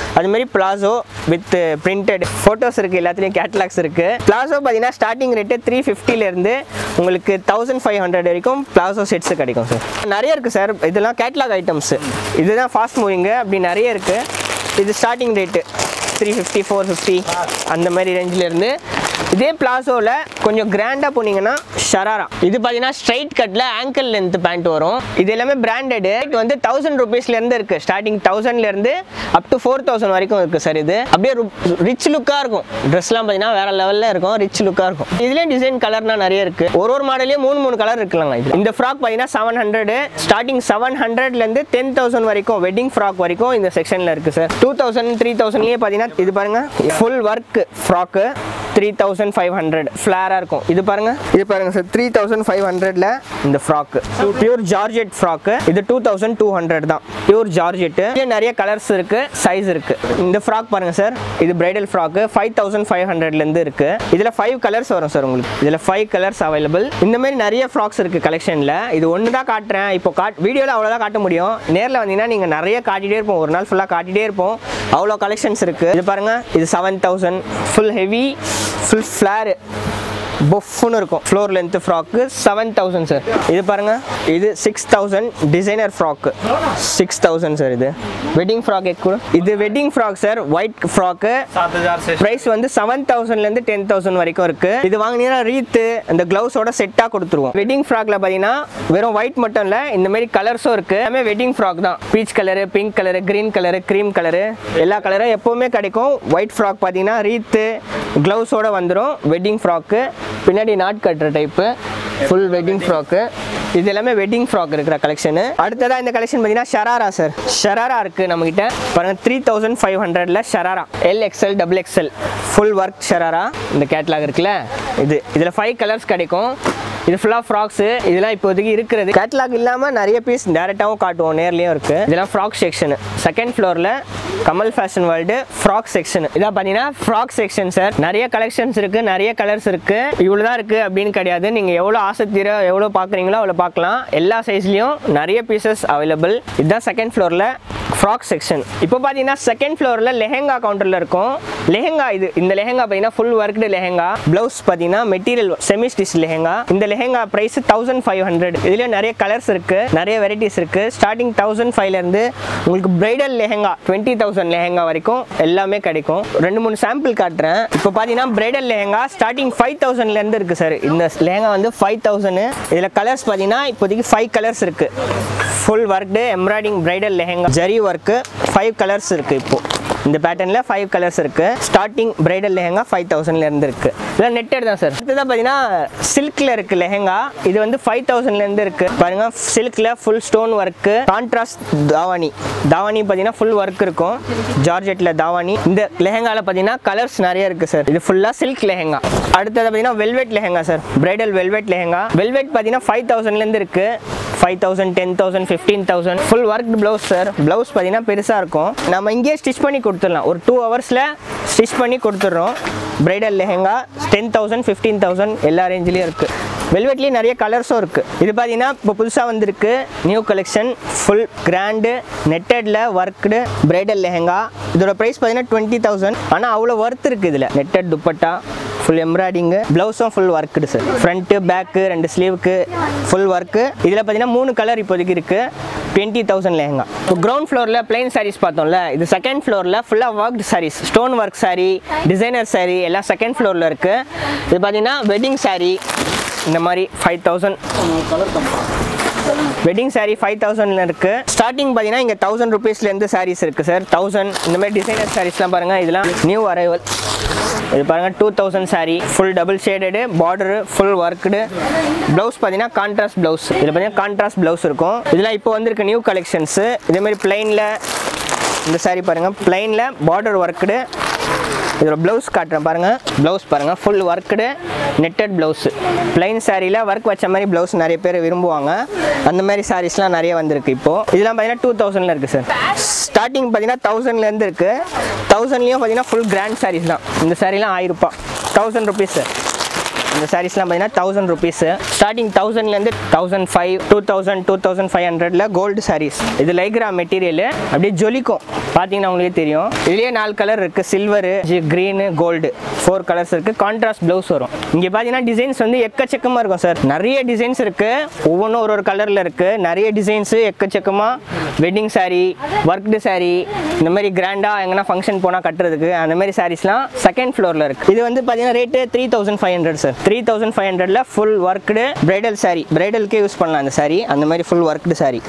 Speaker 1: அது மாதிரி பிளாசோ வித் பிரிண்டட் ஃபோட்டோஸ் இருக்குது எல்லாத்துலேயும் கேட்லாக்ஸ் இருக்குது பிளாசோ பார்த்தீங்கன்னா ஸ்டார்டிங் ரேட்டு த்ரீ ஃபிஃப்டிலேருந்து உங்களுக்கு தௌசண்ட் ஃபைவ் ஹண்ட்ரட் வரைக்கும் பிளாசோ செட்ஸ் கிடைக்கும் சார் நிறைய இருக்குது சார் இதெல்லாம் கேட்லாக் ஐட்டம்ஸ் இதுதான் ஃபாஸ்ட் மூவிங்கு அப்படி நிறைய இருக்குது இது starting rate three fifty four fifty அந்த மாதிரி ரேஞ்சிலேருந்து இதே பிளாசோவில் கொஞ்சம் கிராண்டாக போனீங்கன்னா ஷராரா இது பார்த்தீங்கன்னா ஸ்ட்ரைட் கட்டில் ஆங்கிள் லென்த் பேண்ட் வரும் இது எல்லாமே பிராண்டடு இது வந்து தௌசண்ட் ருபீஸ்லேருந்து இருக்குது ஸ்டார்டிங் தௌசண்ட்லேருந்து அப் டு ஃபோர் தௌசண்ட் வரைக்கும் இருக்குது சார் இது அப்படியே ரிச் லுக்காக இருக்கும் ட்ரெஸ்லாம் பார்த்தீங்கன்னா வேற லெவலில் இருக்கும் ரிச் லுக்காக இருக்கும் இதுலேயும் டிசைன் கலர்னா நிறைய இருக்குது ஒரு ஒரு மாடலையும் மூணு மூணு கலர் இருக்குலாங்க இது இந்த ஃப்ராக் பார்த்தீங்கன்னா செவன் ஹண்ட்ரட் ஸ்டார்டிங் செவன் ஹண்ட்ரட்லேருந்து டென் தௌசண்ட் வரைக்கும் வெட்டிங் ஃப்ராக் வரைக்கும் இந்த செக்ஷனில் இருக்குது சார் டூ தௌசண்ட் த்ரீ தௌசண்ட்லேயே பார்த்தீங்கன்னா இது பாருங்க full work frock three thousand five hundred ஃப்ளாராக இருக்கும் இது பாருங்க இது பாருங்க சார் த்ரீ தௌசண்ட் ஃபைவ் ஹண்ட்ரட்ல இந்த ஃப்ராக்கு பியூர் ஜார்ஜெட் ஃப்ராக்கு இது டூ தௌசண்ட் டூ ஹண்ட்ரட் தான் பியூர் ஜார்ஜெட் நிறைய கலர்ஸ் இருக்கு சைஸ் இருக்கு இந்த ஃப்ராக் பாருங்க சார் இது bridal frock five thousand five ஹண்ட்ரட்லேருந்து இருக்கு இதில் ஃபைவ் கலர்ஸ் வரும் சார் உங்களுக்கு இதில் ஃபைவ் கலர்ஸ் அவைலபிள் இந்த மாதிரி நிறைய ஃப்ராக்ஸ் இருக்கு கலெக்ஷனில் இது ஒன்று தான் காட்டுறேன் இப்போ காட் வீடியோவில் அவ்வளோதான் காட்ட முடியும் நேரில் வந்தீங்கன்னா நீங்கள் நிறைய காட்டிகிட்டே இருப்போம் ஒரு நாள் ஃபுல்லாக காட்டிகிட்டே இருப்போம் அவ்வளோ கலெக்ஷன்ஸ் இருக்கு இது பாருங்க இது seven thousand full heavy full flare பொஃப்னு இருக்கும் floor length frock seven thousand sir இது பாருங்க இது six thousand designer frock six thousand sir இது வெட்டிங் ஃப்ராக் கூட இது wedding frock sir white frock price வந்து செவன் தௌசண்ட்லேருந்து டென் தௌசண்ட் வரைக்கும் இருக்கு இது வாங்கினீங்கன்னா ரீத்து அந்த க்ளவுஸோட செட்டாக கொடுத்துருவோம் வெட்டிங் ஃப்ராக்ல பார்த்தீங்கன்னா வெறும் ஒயிட் மட்டும் இல்லை இந்த மாதிரி கலர்ஸும் இருக்கு எல்லாமே வெட்டிங் ஃப்ராக் தான் peach colour pink colour green colour cream colour எல்லா கலரும் எப்போவுமே கிடைக்கும் ஒயிட் ஃப்ராக் பார்த்தீங்கன்னா ரீத்து க்ளவுஸோட வந்துடும் வெட்டிங் ஃப்ராக்கு பின்னாடி நாட் கட்டுற டைப்பு ஃபுல் வெட்டிங் ஃப்ராக்கு இது எல்லாமே வெட்டிங் ஃப்ராக் இருக்கிற கலெக்ஷனு அடுத்ததாக இந்த கலெக்ஷன் பார்த்தீங்கன்னா ஷராரா சார் ஷராரா இருக்குது நம்மகிட்ட பாருங்க த்ரீ தௌசண்ட் ஃபைவ் ஹண்ட்ரட்ல sharara L XL double XL full work sharara இந்த கேட்லாக் இருக்குல்ல இது இதில் ஃபைவ் கலர்ஸ் கிடைக்கும் இது ஃபுல்லாக ஃப்ராக்ஸு இதெல்லாம் இப்போதைக்கு இருக்கிறது கேட்லாக் இல்லாமல் நிறைய பீஸ் டேரெக்டாகவும் காட்டுவோம் நேர்லேயும் இருக்குது இதெல்லாம் ஃப்ராக் செக்ஷனு செகண்ட் ஃப்ளோரில் Kamal fashion World frock section இதான் பார்த்தீங்கன்னா ஃப்ராக் செக்ஷன் சார் நிறைய கலெக்ஷன்ஸ் இருக்குது நிறைய கலர்ஸ் இருக்குது இவ்வளோ தான் இருக்குது அப்படின்னு கிடையாது நீங்கள் எவ்வளோ ஆசை தீர எவ்வளோ பார்க்குறீங்களோ அவ்வளோ பார்க்கலாம் எல்லா சைஸ்லேயும் நிறைய பீசஸ் அவைலபிள் இதுதான் செகண்ட் ஃப்ளோரில் ஃப்ராக் செக்ஷன் இப்போ பார்த்தீங்கன்னா செகண்ட் ஃப்ளோரில் லெஹெங்கா கவுண்டரில் இருக்கும் லெஹெங்கா இது இந்த லெஹெங்கா பார்த்தீங்கன்னா ஃபுல் ஒர்க்டு லெஹெங்கா ப்ளவுஸ் பார்த்தீங்கன்னா மெட்டீரியல் செமி ஸ்டிச் லெஹெங்கா இந்த lehenga price thousand five hundred இதுலேயும் நிறைய கலர்ஸ் இருக்குது நிறைய வெரைட்டிஸ் இருக்குது ஸ்டார்டிங் தௌசண்ட் ஃபைவ்லேருந்து உங்களுக்கு bridal lehenga twenty thousand lehenga வரைக்கும் எல்லாமே கிடைக்கும் ரெண்டு மூணு சாம்பிள் காட்டுறேன் இப்போ பார்த்தீங்கன்னா பிரைடல் லெஹெங்கா ஸ்டார்டிங் ஃபைவ் தௌசண்ட்லேருந்து இருக்குது சார் இந்த லெஹெங்கா வந்து ஃபைவ் தௌசண்ட் இதில் கலர்ஸ் பார்த்தீங்கன்னா இப்போதைக்கு ஃபைவ் கலர்ஸ் இருக்குது full worked embroidering bridal lehenga zari work five colours இருக்குது இப்போ இந்த பேட்டர்னில் ஃபைவ் கலர்ஸ் இருக்குது ஸ்டார்டிங் பிரைடல் லெஹெங்கா ஃபைவ் தௌசண்ட்லேருந்து இருக்குது இதெல்லாம் நெட்டட் தான் சார் அடுத்ததாக பார்த்தீங்கன்னா சில்கில் இருக்குது லெஹெங்கா இது வந்து ஃபைவ் தௌசண்ட்லேருந்து இருக்குது பாருங்க சில்கில் full stone work contrast davani davani பார்த்தீங்கன்னா ஃபுல் ஒர்க் இருக்கும் ஜார்ஜெட்டில் தாவானி இந்த லெஹெங்காவில் பார்த்தீங்கன்னா கலர்ஸ் நிறைய இருக்குது சார் இது ஃபுல்லாக சில்க் லெஹெங்கா அடுத்தது பார்த்தீங்கன்னா velvet lehenga sir bridal velvet lehenga velvet பார்த்தீங்கன்னா ஃபைவ் தௌசண்ட்லேருந்து இருக்குது five thousand ten thousand fifteen thousand full work blouse sir blouse பார்த்தீங்கன்னா பெருசாக இருக்கும் நம்ம இங்கேயே ஸ்டிச் பண்ணி கொடுத்துடலாம் ஒரு டூ ஹவர்ஸில் ஸ்டிச் பண்ணி கொடுத்துட்றோம் bridal lehenga ten thousand fifteen thousand எல்லா ரேஞ்சிலையும் இருக்குது வெல்வெட்லேயும் நிறைய கலர்ஸும் இருக்குது இது பார்த்தீங்கன்னா இப்போ புதுசாக வந்திருக்கு நியூ கலெக்ஷன் ஃபுல் கிராண்டு நெட்டடில் ஒர்க்டு பிரைடல் லெஹெங்கா இதோட ப்ரைஸ் பார்த்தீங்கன்னா டுவெண்ட்டி தௌசண்ட் ஆனால் அவ்வளோ ஒர்த் இருக்குது இதில் நெட்டட் துப்பட்டா ஃபுல் எம்ப்ராய்டிங்கு ப்ளவுஸும் full worked sir front back ரெண்டு ஸ்லீவுக்கு ஃபுல் ஒர்க்கு இதில் பார்த்தீங்கன்னா மூணு கலர் இப்போதைக்கு இருக்குது டுவெண்ட்டி தௌசண்ட் லெஹங்கா இப்போ கிரவுண்ட் ஃப்ளோரில் பிளைன் சாரீஸ் பார்த்தோம்ல இது செகண்ட் ஃப்ளோரில் ஃபுல்லாக work sarees stone work saree designer saree எல்லாம் செகண்ட் ஃப்ளோரில் இருக்குது இது பார்த்தீங்கன்னா வெட்டிங் saree இந்த மாதிரி five thousand wedding saree five தௌசண்ட்ல இருக்கு ஸ்டார்டிங் பார்த்தீங்கன்னா இங்கே தௌசண்ட் ருபீஸ்லேருந்து sarees இருக்கு சார் தௌசண்ட் இந்த மாதிரி டிசைனர் சாரீஸ்லாம் பாருங்க இதெல்லாம் நியூ அரைவல் இது பாருங்க two thousand saree full double shaded border full worked blouse பார்த்தீங்கன்னா கான்ட்ராஸ்ட் ப்ளவுஸ் இதில் பார்த்தீங்கன்னா கான்ட்ராஸ்ட் ப்ளவுஸ் இருக்கும் இதெல்லாம் இப்போ வந்திருக்க நியூ கலெக்ஷன்ஸு இதே மாதிரி பிளைனில் இந்த saree பாருங்க பிளைனில் பார்டர் ஒர்க்குடு இதோட ப்ளவுஸ் காட்டுறேன் பாருங்கள் ப்ளவுஸ் பாருங்கள் full worked netted blouse plain சாரியில் ஒர்க் வச்ச மாதிரி ப்ளவுஸ் நிறைய பேர் விரும்புவாங்க அந்த மாதிரி சாரீஸ்லாம் நிறைய வந்திருக்கு இப்போது இதெல்லாம் பார்த்தீங்கன்னா டூ தௌசண்டில் இருக்குது சார் ஸ்டார்டிங் பார்த்தீங்கன்னா தௌசண்ட்லேருந்து இருக்குது தௌசண்ட்லேயும் பார்த்தீங்கன்னா ஃபுல் கிராண்ட் சாரீஸ் தான் இந்த சாரீலாம் ஆயிரம் ரூபாய் தௌசண்ட் ருபீஸ் சார் இந்த சாரீஸ்லாம் பார்த்தீங்கன்னா தௌசண்ட் ருபீஸு ஸ்டார்டிங் தௌசண்ட்லேருந்து thousand five two thousand two thousand five ஹண்ட்ரட்ல கோல்டு சாரீஸ் இது லைக்ரா மெட்டீரியல் அப்படியே ஜொலிக்கும் பார்த்தீங்கன்னா உங்களுக்கே தெரியும் இதுலேயே நாலு கலர் இருக்குது silver green gold four colours இருக்குது கான்ட்ராஸ்ட் ப்ளவுஸ் வரும் இங்கே பார்த்தீங்கன்னா டிசைன்ஸ் வந்து எக்கச்சக்கமாக இருக்கும் சார் நிறைய டிசைன்ஸ் இருக்குது ஒவ்வொன்றும் ஒரு ஒரு கலரில் இருக்குது நிறைய டிசைன்ஸு எக்கச்சக்கமாக வெட்டிங் saree ஒர்க்டு saree இந்த மாதிரி கிராண்டாக எங்கன்னா ஃபங்க்ஷன் போனால் கட்டுறதுக்கு அந்த மாதிரி சாரீஸ்லாம் செகண்ட் ஃப்ளோரில் இருக்குது இது வந்து பார்த்தீங்கன்னா rate three thousand five hundred sir three thousand five ஹண்ட்ரட்ல ஃபுல் ஒர்க்டு பிரைடல் saree பிரைடலுக்கே யூஸ் பண்ணலாம் அந்த saree அந்த மாதிரி ஃபுல் ஒர்க்டு saree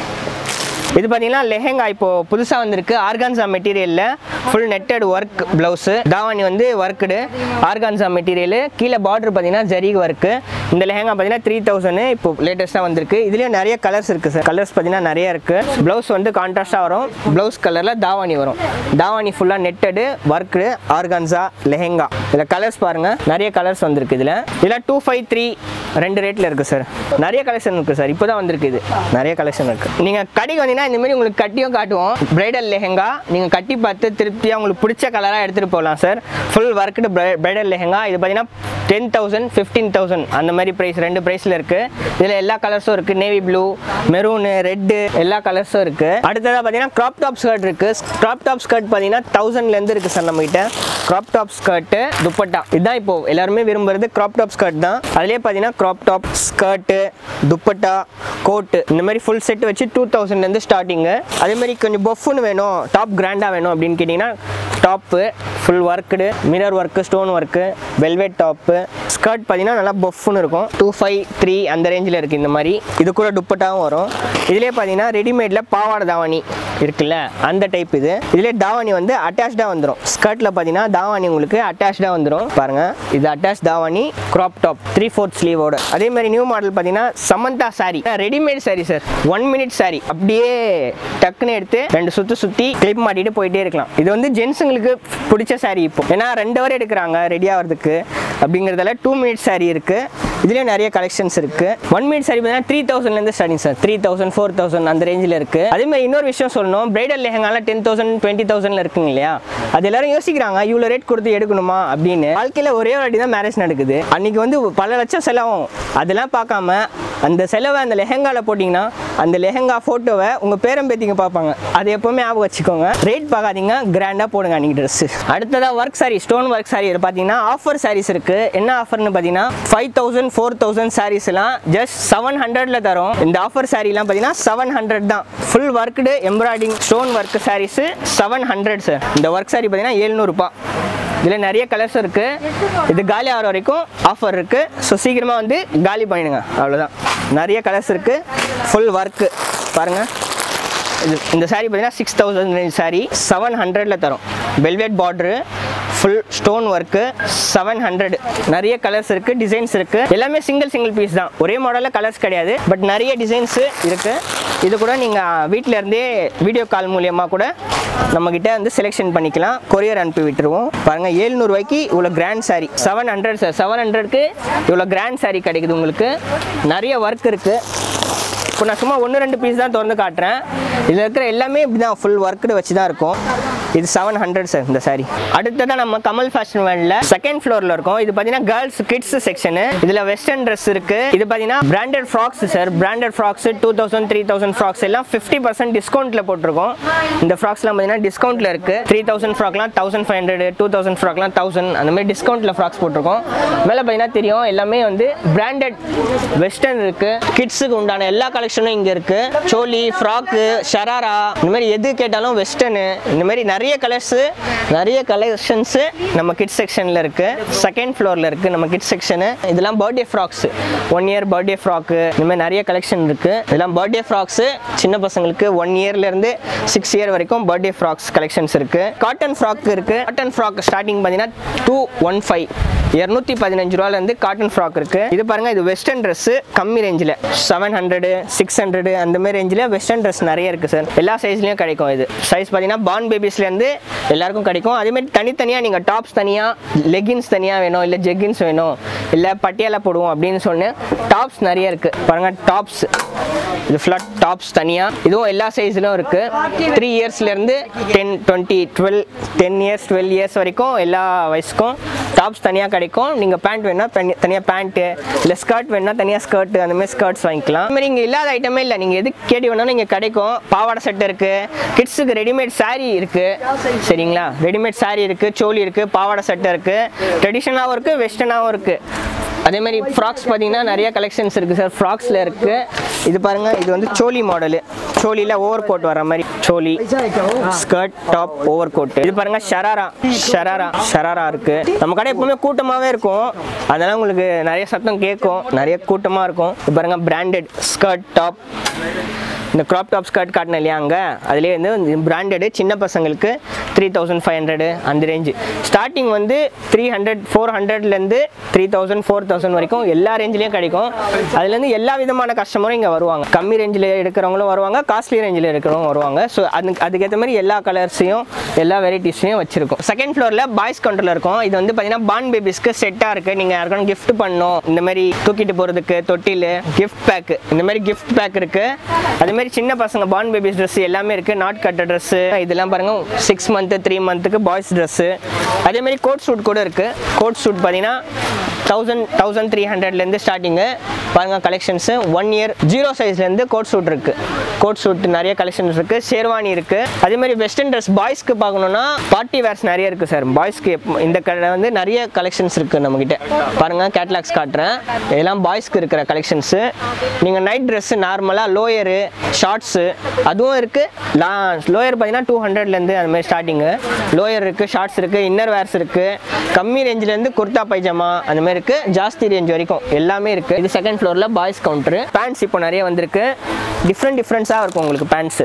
Speaker 1: இது பார்த்தீங்கன்னா லெஹெங்கா இப்போ புதுசாக வந்திருக்கு ஆர்கான்சா மெட்டீரியலில் full netted work blouse davani வந்து ஒர்க்குடு ஆர்கான்சா மெட்டீரியல் கீழே பார்டர் பார்த்தீங்கன்னா ஜரி ஒர்க்கு இந்த லெஹெங்கா பார்த்தீங்கன்னா த்ரீ தௌசண்ட் இப்போ லேட்டஸ்ட்டாக வந்திருக்கு இதுலேயும் நிறைய கலர்ஸ் இருக்குது சார் கலர்ஸ் பார்த்தீங்கன்னா நிறைய இருக்குது ப்ளவுஸ் வந்து கான்ட்ராஸ்ட்டாக வரும் ப்ளவுஸ் கலரில் தாவாணி வரும் தாவாணி ஃபுல்லாக நெட்டடு ஒர்க்கு ஆர்கான்சா லெஹெங்கா இதில் கலர்ஸ் பாருங்கள் நிறைய கலர்ஸ் வந்திருக்கு இதில் இதில் டூ ஃபைவ் த்ரீ ரெண்டு ரேட்டில் இருக்குது சார் நிறைய கலெக்ஷன் இருக்குது சார் இப்போ தான் வந்திருக்கு இது நிறைய கலெக்ஷன் இருக்குது நீங்கள் கடைக்கு வந்தீங்கன்னா இந்த மாதிரி உங்களுக்கு கட்டியும் காட்டுவோம் பிரைடல் லெஹெங்கா நீங்கள் கட்டி பார்த்து திருப்தியாக உங்களுக்கு பிடிச்ச கலராக எடுத்துகிட்டு போகலாம் sir full worked bridal lehenga இது பார்த்தீங்கன்னா டென் தௌசண்ட் ஃபிஃப்டீன் தௌசண்ட் அந்த மாதிரி ப்ரைஸ் ரெண்டு ப்ரைஸில் இருக்குது இதில் எல்லா கலர்ஸும் இருக்குது நேவி ப்ளூ மெரூனு ரெட்டு எல்லா கலர்ஸும் இருக்குது அடுத்ததாக பார்த்தீங்கன்னா க்ராப் டாப் ஸ்கர்ட் இருக்குது க்ராப் டாப் ஸ்கர்ட் பார்த்தீங்கன்னா தௌசண்ட்லேருந்து இருக்குது சார் நம்மகிட்ட க்ராப் டாப் ஸ்கர்ட்டு துப்பட்டா இதுதான் இப்போ எல்லாருமே விரும்புறது க்ராப் டாப் ஸ்கர்ட் தான் அதுலேயே பார்த்தீங்கன்னா crop top skirt dupatta coat இந்த மாதிரி ஃபுல் செட் வச்சு டூ தௌசண்ட்லேருந்து ஸ்டார்டிங்கு அதே மாதிரி கொஞ்சம் பொஃப்னு வேணும் டாப் கிராண்டாக வேணும் அப்படின்னு கேட்டிங்கன்னா top full worked mirror work stone work velvet top skirt பார்த்தீங்கன்னா நல்லா பொஃப்னு இருக்கும் டூ ஃபைவ் த்ரீ அந்த ரேஞ்சில் இருக்குது இந்த மாதிரி இது கூட துப்பட்டாவும் வரும் இதுலேயே பார்த்தீங்கன்னா ரெடிமேடில் பாவாடை தாவணி இருக்குல்ல அந்த டைப் இது இதுலேயே தாவணி வந்து அட்டாச்சாக வந்துடும் ஸ்கர்ட்டில் பார்த்தீங்கன்னா தாவணி உங்களுக்கு அட்டாச்சாக வந்துடும் பாருங்கள் இது அட்டாச் தாவணி க்ராப் டாப் த்ரீ ஃபோர்த் ஸ்லீவோட அதே மாதிரி நியூ மாடல் பார்த்தீங்கன்னா Samantha saree readymade saree sir one minute saree அப்படியே டக்குன்னு எடுத்து ரெண்டு சுற்றி சுற்றி கிளிப் மாட்டிட்டு போயிட்டே இருக்கலாம் இது வந்து ஜென்ஸுங்களுக்கு பிடிச்ச சாரி இப்போ ஏன்னா ரெண்டு ஹவர் எடுக்கிறாங்க ரெடி ஆகிறதுக்கு அப்படிங்கிறதால டூ மினிட்ஸ் சாரி இருக்குது இதுலேயே நிறைய கலெக்ஷன்ஸ் இருக்குது ஒன் மினிட் சாரி பார்த்தீங்கன்னா த்ரீ தௌசண்ட்லேருந்து starting sir three thousand four thousand அந்த ரேஞ்சில் இருக்குது அதே மாதிரி இன்னொரு விஷயம் சொல்லணும் பிரைடல் லெஹங்காலாம் டென் தௌசண்ட் டுவெண்ட்டி தௌசண்ட்ல இருக்குங்க இல்லையா அது எல்லாரும் யோசிக்கிறாங்க இவ்வளோ ரேட் கொடுத்து எடுக்கணுமா அப்படின்னு வாழ்க்கையில் ஒரே ஒரு வாட்டி தான் மேரேஜ் நடக்குது அன்னைக்கு வந்து பல லட்சம் செலவும் அதெல்லாம் பார்க்காம அந்த செலவை அந்த லெஹங்காவில் போட்டிங்கன்னா அந்த லெஹங்கா ஃபோட்டோவை உங்கள் பேரம்பேத்திங்க பார்ப்பாங்க அது எப்போவுமே ஞாபகம் வச்சுக்கோங்க ரேட் பார்க்காதீங்க கிராண்டாக போடுங்க அன்றைக்கி ட்ரெஸ்ஸு அடுத்ததாக work saree stone work saree பார்த்தீங்கன்னா ஆஃபர் சாரீஸ் இருக்குது என்ன ஆஃபர்னு பார்த்தீங்கன்னா five thousand four thousand saris எல்லாம் ஜஸ்ட் செவன் ஹண்ட்ரட்ல தரும் இந்த ஆஃபர் சாரீலாம் பார்த்தீங்கன்னா செவன் ஹண்ட்ரட் தான் full worked embroidering stone work sarees seven hundred sir இந்த ஒர்க் சாரி பார்த்தீங்கன்னா எழுநூறுபா இதில் நிறைய கலர்ஸ் இருக்குது இது காலி ஆகிற வரைக்கும் ஆஃபர் இருக்குது ஸோ சீக்கிரமாக வந்து காலி பண்ணிடுங்க அவ்வளோதான் நிறைய கலர்ஸ் இருக்குது ஃபுல் ஒர்க்கு பாருங்கள் இது இந்த saree பார்த்தீங்கன்னா six thousand range saree seven ஹண்ட்ரடில் தரும் velvet border full stone work seven hundred நிறைய கலர்ஸ் இருக்குது டிசைன்ஸ் இருக்குது எல்லாமே சிங்கிள் சிங்கிள் பீஸ் தான் ஒரே மாடலில் கலர்ஸ் கிடையாது பட் நிறைய டிசைன்ஸு இருக்குது இது கூட நீங்கள் வீட்டில் இருந்தே வீடியோ கால் மூலியமாக கூட நம்மக்கிட்ட வந்து செலெக்ஷன் பண்ணிக்கலாம் கொரியர் அனுப்பி விட்டுருவோம் பாருங்கள் ஏழ்நூறுவாய்க்கு இவ்வளோ grand saree seven hundred sir seven ஹண்ட்ரட்க்கு இவ்வளோ கிராண்ட் saree கிடைக்குது உங்களுக்கு நிறைய ஒர்க் இருக்குது இப்போ நான் சும்மா ஒன்று ரெண்டு பீஸ் தான் திறந்து காட்டுறேன் இதில் இருக்கிற எல்லாமே இப்படி தான் ஃபுல் ஒர்க்குடு வச்சு தான் இருக்கும் இது செவன் ஹண்ட்ரட் சார் இந்த சாரி அடுத்ததான் நம்ம கமல் ஃபேஷன் வேர்ல்டில் செகண்ட் ஃப்ளோரில் இருக்கும் இது பார்த்தீங்கன்னா கேர்ள்ஸ் கிட்ஸ் செக்ஷனு இதில் வெஸ்டர்ன் ட்ரெஸ் இருக்கு இது பார்த்தீங்கன்னா branded frocks sir branded frocks two thousand three thousand frocks எல்லாம் ஃபிஃப்டி பர்சன்ட் டிஸ்கவுண்ட்டில் போட்டிருக்கோம் இந்த ஃப்ராக்ஸ்லாம் பார்த்தீங்கன்னா டிஸ்கவுண்ட்டில் இருக்கு த்ரீ தௌசண்ட் ஃப்ராக்லாம் thousand five hundred two thousand ஃப்ராக்லாம் தௌசண்ட் அந்த மாதிரி டிஸ்கவுண்ட்டில் ஃப்ராக்ஸ் போட்டிருக்கோம் மேலே பார்த்தீங்கன்னா தெரியும் எல்லாமே வந்து பிராண்டட் வெஸ்டர்ன் இருக்கு கிட்ஸுக்கு உண்டான எல்லா கலெக்ஷனும் இங்கே இருக்கு சோலி ஃப்ராக்கு ஷராரா இந்த மாதிரி எது கேட்டாலும் வெஸ்டர்னு இந்த மாதிரி நிறைய கலர்ஸு நிறைய கலெக்ஷன்ஸு நம்ம கிட்ஸ் செக்ஷனில் இருக்கு செகண்ட் ஃப்ளோரில் இருக்கு நம்ம கிட்ஸ் செக்ஷனு இதெல்லாம் birthday frocks one year birthday frock இந்த மாதிரி நிறைய கலெக்ஷன் இருக்கு இதெல்லாம் பர்த்டே ஃப்ராக்ஸு சின்ன பசங்களுக்கு ஒன் இயர்லேருந்து சிக்ஸ் இயர் வரைக்கும் பர்த்டே ஃப்ராக்ஸ் கலெக்ஷன்ஸ் இருக்கு காட்டன் ஃப்ராக் இருக்கு காட்டன் ஃப்ராக் ஸ்டார்டிங் பார்த்தீங்கன்னா டூ ஒன் ஃபைவ் இரநூத்தி பதினஞ்சு ரூபாலேருந்து காட்டன் ஃப்ராக் இருக்கு இது பாருங்க இது வெஸ்டர்ன் Dress கம்மி ரேஞ்சில் செவன் ஹண்ட்ரடு சிக்ஸ் ஹண்ட்ரடு அந்த மாதிரி ரேஞ்சில் வெஸ்டர்ன் ட்ரெஸ் நிறைய இருக்கு சார் எல்லா சைஸ்லையும் கிடைக்கும் இது சைஸ் பார்த்தீங்கன்னா பான் பேபிஸ்லேருந்து எல்லாருக்கும் கிடைக்கும் அதே மாதிரி தனித்தனியாக நீங்கள் டாப்ஸ் தனியாக லெகின்ஸ் தனியாக வேணும் இல்லை ஜெகின்ஸ் வேணும் இல்லை பட்டியாலா போடுவோம் அப்படின்னு சொன்னு டாப்ஸ் நிறைய இருக்கு பாருங்க டாப்ஸ் இது ஃப்ளட் டாப்ஸ் தனியாக இதுவும் எல்லா சைஸ்லையும் இருக்குது த்ரீ இயர்ஸ்லேருந்து ten twenty twelve ten years twelve years வரைக்கும் எல்லா வயசுக்கும் டாப்ஸ் தனியாக கிடைக்கும் நீங்கள் பேண்ட் வேணா தனி தனியாக பேண்ட்டு இல்லை ஸ்கர்ட் வேணா தனியாக ஸ்கர்ட் அந்த மாதிரி ஸ்கர்ட்ஸ் வாங்கிக்கலாம் அந்த மாதிரி இங்கே இல்லாத ஐட்டமே இல்லை நீங்கள் எது கேட்டு வேணாலும் இங்கே கிடைக்கும் பாவாடை செட் இருக்குது கிட்ஸுக்கு ரெடிமேட் saree இருக்குது சரிங்களா ரெடிமேட் saree இருக்குது சோலி இருக்குது பாவாடை செட்டு இருக்குது ட்ரெடிஷனாகவும் இருக்குது வெஸ்டர்னாகவும் இருக்குது அதே மாதிரி ஃப்ராக்ஸ் பார்த்தீங்கன்னா நிறைய கலெக்ஷன்ஸ் இருக்குது சார் ஃப்ராக்ஸில் இருக்குது இது பாருங்கள் இது வந்து சோலி மாடலு சோலியில் ஓவர் கோட் வர மாதிரி choli skirt top over coat இது பாருங்கள் ஷராரா ஷராரா ஷராரா இருக்குது நம்ம கடை எப்பவுமே கூட்டமாகவே இருக்கும் அதனால உங்களுக்கு நிறைய சத்தம் கேட்கும் நிறைய கூட்டமாக இருக்கும் இது பாருங்கள் பிராண்டட் ஸ்கர்ட் டாப் இந்த க்ராப் டாப் ஸ்கர்ட் காட்டினேன் இல்லையா அங்கே அதுலேயே வந்து பிராண்டடு சின்ன பசங்களுக்கு த்ரீ தௌசண்ட் ஃபைவ் ஹண்ட்ரடு அந்த ரேஞ்சு ஸ்டார்டிங் வந்து த்ரீ ஹண்ட்ரட் ஃபோர் ஹண்ட்ரட்லேருந்து த்ரீ தௌசண்ட் ஃபோர் தௌசண்ட் வரைக்கும் எல்லா ரேஞ்சிலையும் கிடைக்கும் அதுலேருந்து எல்லா விதமான கஸ்டமரும் இங்கே வருவாங்க கம்மி ரேஞ்சில் எடுக்கிறவங்களும் வருவாங்க காஸ்ட்லி ரேஞ்சில் இருக்கிறவங்க வருவாங்க ஸோ அதுக்கு அதுக்கேற்ற மாதிரி எல்லா கலர்ஸையும் எல்லா வெரைட்டிஸையும் வச்சிருக்கோம் செகண்ட் ஃப்ளோரில் பாய்ஸ் கவுண்டரில் இருக்கும் இது வந்து பார்த்தீங்கன்னா பான் பேபிஸ்க்கு செட்டாக இருக்குது நீங்கள் யாருக்கான gift பண்ணணும் இந்த மாதிரி தூக்கிட்டு போகிறதுக்கு தொட்டில் கிஃப்ட் பேக் இந்த மாதிரி கிஃப்ட் பேக் இருக்குது அதே மாதிரி சின்ன பசங்க பான் பேபிஸ் ட்ரெஸ் எல்லாமே இருக்குது நாட் கட்ட ட்ரெஸ்ஸு இதெல்லாம் பாருங்க சிக்ஸ் மந்த்து த்ரீ மந்த்துக்கு பாய்ஸ் ட்ரெஸ்ஸு அதே மாதிரி கோட் சூட் கூட இருக்குது கோட் சூட் பார்த்தீங்கன்னா தௌசண்ட் தௌசண்ட் த்ரீ ஹண்ட்ரட்லேருந்து ஸ்டார்டிங்கு பாருங்க கலெக்ஷன்ஸு ஒன் இயர் ஜீரோ சைஸ்லேருந்து கோட் சூட் இருக்குது கோட் சூட் நிறைய கலெக்ஷன்ஸ் இருக்குது ஷேர்வானி இருக்குது அதே மாதிரி வெஸ்டர்ன் ட்ரெஸ் பாய்ஸ்க்கு பார்க்கணுன்னா பார்ட்டி வேர்ஸ் நிறைய இருக்குது சார் பாய்ஸ்க்கு இந்த கடை வந்து நிறைய கலெக்ஷன்ஸ் இருக்குது நம்மக்கிட்ட பாருங்கள் கேட்லாக்ஸ் காட்டுறேன் இதெல்லாம் பாய்ஸ்க்கு இருக்கிற கலெக்ஷன்ஸு நீங்கள் நைட் ட்ரெஸ்ஸு நார்மலாக லோயரு ஷார்ட்ஸு அதுவும் இருக்குது லா லோயர் பார்த்தீங்கன்னா டூ ஹண்ட்ரட்லேருந்து அந்த மாதிரி ஸ்டார்டிங்கு லோயர் இருக்குது ஷார்ட்ஸ் இருக்குது இன்னர் வேர்ஸ் இருக்குது கம்மி ரேஞ்சிலேருந்து குர்தா பைஜாமா அந்த மாதிரி இருக்குது ஜாஸ்தி ரேஞ்ச் வரைக்கும் எல்லாமே இருக்குது இது செகண்ட் ஃப்ளோரில் பாய்ஸ் கவுண்டரு பேண்ட்ஸ் இப்போ நிறைய வந்திருக்கு டிஃப்ரெண்ட் டிஃப்ரெண்ட்ஸாக இருக்கும் உங்களுக்கு பேண்ட்ஸு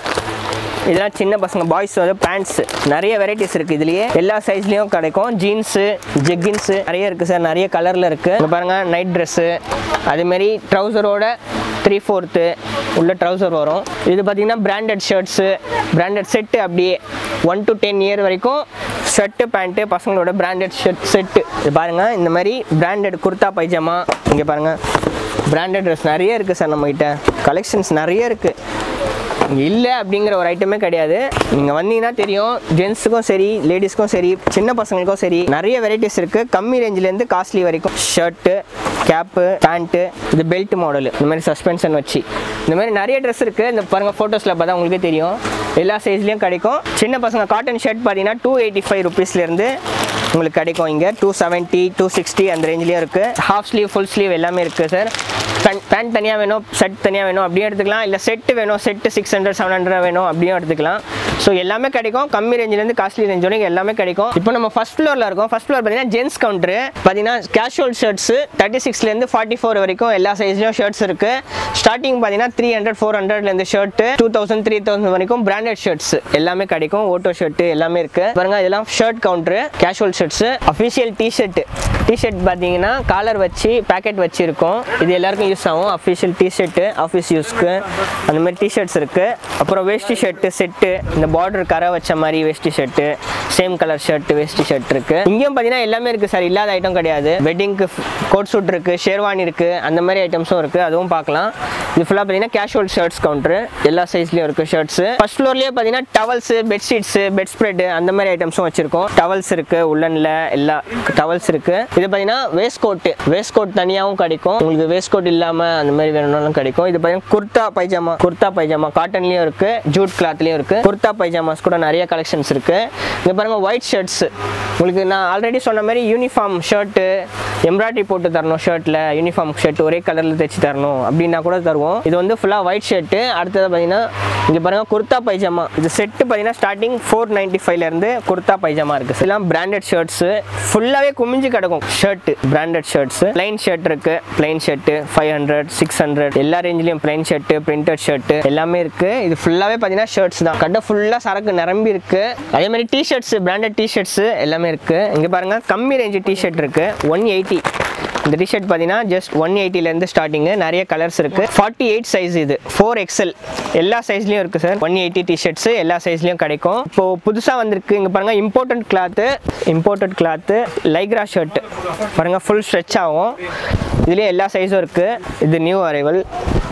Speaker 1: இதெல்லாம் சின்ன பசங்க பாய்ஸ் வந்து பேண்ட்ஸ் நிறைய வெரைட்டிஸ் இருக்குது இதுலயே எல்லா சைஸ்லயும் கிடைக்கும் ஜீன்ஸு ஜெக்கின்ஸு நிறைய இருக்குது சார் நிறைய கலரில் இருக்குது இங்க பாருங்க நைட் ட்ரெஸ்ஸு அதேமாரி ட்ரௌசரோட த்ரீ ஃபோர்த்து உள்ள ட்ரௌசர் வரும் இது பார்த்தீங்கன்னா பிராண்டட் ஷர்ட்ஸு பிராண்டட் செட்டு அப்படியே ஒன் டு டென் இயர் வரைக்கும் ஷர்ட்டு பேண்ட்டு பசங்களோட பிராண்டட் ஷர்ட் செட்டு இது பாருங்கள் இந்த மாதிரி பிராண்டட் குர்தா பைஜாமா இங்கே பாருங்கள் பிராண்டட் ட்ரெஸ் நிறைய இருக்குது சார் நம்மகிட்ட கலெக்ஷன்ஸ் நிறைய இருக்குது இல்லை அப்படிங்கிற ஒரு ஐட்டமே கிடையாது நீங்கள் வந்தீங்கன்னா தெரியும் ஜென்ஸுக்கும் சரி லேடிஸ்க்கும் சரி சின்ன பசங்களுக்கும் சரி நிறைய வெரைட்டிஸ் இருக்குது கம்மி ரேஞ்சிலேருந்து காஸ்ட்லி வரைக்கும் ஷர்ட்டு கேப்பு பேண்ட்டு இது பெல்ட் மாடல் இந்த மாதிரி சஸ்பென்ஷன் வச்சு இந்த மாதிரி நிறைய ட்ரெஸ் இருக்குது இந்த பாருங்கள் ஃபோட்டோஸில் பார்த்தா உங்களுக்கே தெரியும் எல்லா சைஸ்லேயும் கிடைக்கும் சின்ன பசங்க காட்டன் ஷர்ட் பார்த்தீங்கன்னா டூ எயிட்டி ஃபைவ் ருபீஸ்லேருந்து உங்களுக்கு கிடைக்கும் இங்கே டூ செவன்ட்டி டூ சிக்ஸ்டி அந்த ரேஞ்ச்லேயும் இருக்குது ஹாஃப் ஸ்லீவ் ஃபுல் ஸ்லீவ் எல்லாமே இருக்குது சார் பேண்ட் பேண்ட் தனியாக வேணும் செட் தனியாக வேணும் அப்படியும் எடுத்துக்கலாம் இல்லை செட்டு வேணும் set six hundred seven hundred வேணும் அப்படியும் எடுத்துக்கலாம் ஸோ எல்லாமே கிடைக்கும் கம்மி ரேஞ்சிலேருந்து காஸ்ட்லி ரேஞ்ச் வரைக்கும் எல்லாமே கிடைக்கும் இப்போ நம்ம ஃபஸ்ட் ஃப்ளோரில் இருக்கோம் ஃபஸ்ட் ஃப்ளோர் பார்த்தீங்கன்னா ஜென்ஸ் கவுண்டரு பார்த்தீங்கன்னா கேஷுவல் ஷர்ட்ஸு தேர்ட்டி சிக்ஸ்லேருந்து ஃபார்ட்டி ஃபோர் வரைக்கும் எல்லா சைஸ்லையும் ஷர்ட்ஸ் இருக்குது ஸ்டார்டிங் பார்த்தீங்கன்னா த்ரீ ஹண்ட்ரட் ஃபோர் ஹண்ட்ரட்லேருந்து shirt two thousand three thousand வரைக்கும் பிராண்டட் ஷர்ட்ஸ் எல்லாமே கிடைக்கும் ஓட்டோ ஷர்ட் எல்லாமே இருக்கு பாருங்க இதெல்லாம் shirt counter casual shirts official t shirt t shirt பார்த்தீங்கன்னா காலர் வச்சு பேக்கெட் வச்சு இருக்கும் இது எல்லாருக்கும் யூஸ் ஆகும் அஃபிஷியல் டிஷர்ட்டு ஆஃபீஸ் யூஸ்க்கு அந்த மாதிரி டிஷர்ட்ஸ் இருக்கு அப்புறம் வேஷ்டி ஷர்ட்டு செட்டு இந்த பார்டர் கரை வச்ச மாதிரி வேஷ்டி ஷர்ட்டு சேம் கலர் ஷர்ட் வேஷ்டி ஷர்ட் இருக்கு இங்கேயும் பார்த்தீங்கன்னா எல்லாமே இருக்கு சார் இல்லாத ஐட்டம் கிடையாது வெட்டிங்க்கு கோட் சூட் இருக்கு ஷேர்வானி இருக்கு அந்த மாதிரி ஐட்டம்ஸும் இருக்கு அதுவும் பார்க்கலாம் இது ஃபுல்லாக பார்த்தீங்கன்னா கேஷுவல் ஷர்ட்ஸ் கவுண்டர் எல்லா சைஸ்லயும் இருக்கு ஷர்ட்ஸ் ஃபர்ஸ்ட் ஃப்ளோர்லயே பார்த்தீங்கன்னா டவல்ஸ் பெட்ஷீட்ஸ் பெட் ஸ்ப்ரெட் அந்த மாதிரி ஐட்டம்ஸும் வச்சிருக்கோம் டவல்ஸ் இருக்கு உள்ளன்ல எல்லா டவல்ஸ் இருக்கு இது பார்த்தீங்கன்னா வேஸ்ட் கோட் வேஸ்ட் கோட் தனியாகவும் கிடைக்கும் உங்களுக்கு வேஸ்ட் கோட் இல்லாம அந்த மாதிரி வேணும்னாலும் கிடைக்கும் இது பார்த்தீங்கன்னா குர்தா பைஜாமா குர்தா பைஜாமா காட்டன்லயும் இருக்கு ஜூட் கிளாத்லயும் இருக்கு குர்தா பைஜாமாஸ் கூட நிறைய கலெக்ஷன்ஸ் இருக்கு இங்க பாருங்க ஒயிட் ஷர்ட்ஸ் உங்களுக்கு நான் ஆல்ரெடி சொன்ன மாதிரி யூனிஃபார்ம் ஷர்ட்டு எம்ப்ராய்டரி போட்டு தரணும் ஷர்ட்டில் யூனிஃபார்ம் ஷர்ட் ஒரே கலரில் தைச்சு தரணும் அப்படின்னா கூட தருவோம் இது வந்து ஃபுல்லாக ஒயிட் ஷர்ட்டு அடுத்தது பார்த்தீங்கன்னா இங்கே பாருங்க குர்தா பைஜாமா இது செட்டு பார்த்தீங்கன்னா ஸ்டார்டிங் ஃபோர் நைன்ட்டி ஃபைவ்லேருந்து குர்தா பைஜாமா இருக்குது இதெல்லாம் பிராண்டட் ஷர்ட்ஸு ஃபுல்லாகவே குமிஞ்சு கிடக்கும் shirt branded shirts plain shirt இருக்கு plain shirt five hundred six hundred எல்லா ரேஞ்சிலையும் பிளைன் ஷர்ட்டு பிரிண்டட் ஷர்ட்டு எல்லாமே இருக்கு இது ஃபுல்லாகவே பார்த்தீங்கன்னா ஷர்ட்ஸ் தான் கடை ஃபுல்லாக சரக்கு நிரம்பி இருக்கு அதே மாதிரி டிஷர்ட்ஸ் பிராண்டட் டிஷர்ட்ஸ் எல்லாமே இருக்கு இங்கே பாருங்க கம்மி ரேஞ்சு டிஷர்ட் இருக்கு ஒன் எயிட்டி இந்த டிஷர்ட் பார்த்தீங்கன்னா ஜஸ்ட் ஒன் எயிட்டிலேருந்து ஸ்டார்டிங்கு நிறைய கலர்ஸ் இருக்கு ஃபார்ட்டி எயிட் சைஸ் இது ஃபோர் எக்ஸல் எல்லா சைஸ்லையும் இருக்கு சார் ஒன் எயிட்டி டிஷர்ட்ஸ் எல்லா சைஸ்லையும் கிடைக்கும் இப்போ புதுசாக வந்திருக்கு இங்கே பாருங்க important cloth imported cloth Lycra shirt பாருங்க ஃபுல் ஸ்ட்ரெச் ஆகும் இதுலேயே எல்லா சைஸும் இருக்கு இது நியூ அரைவல்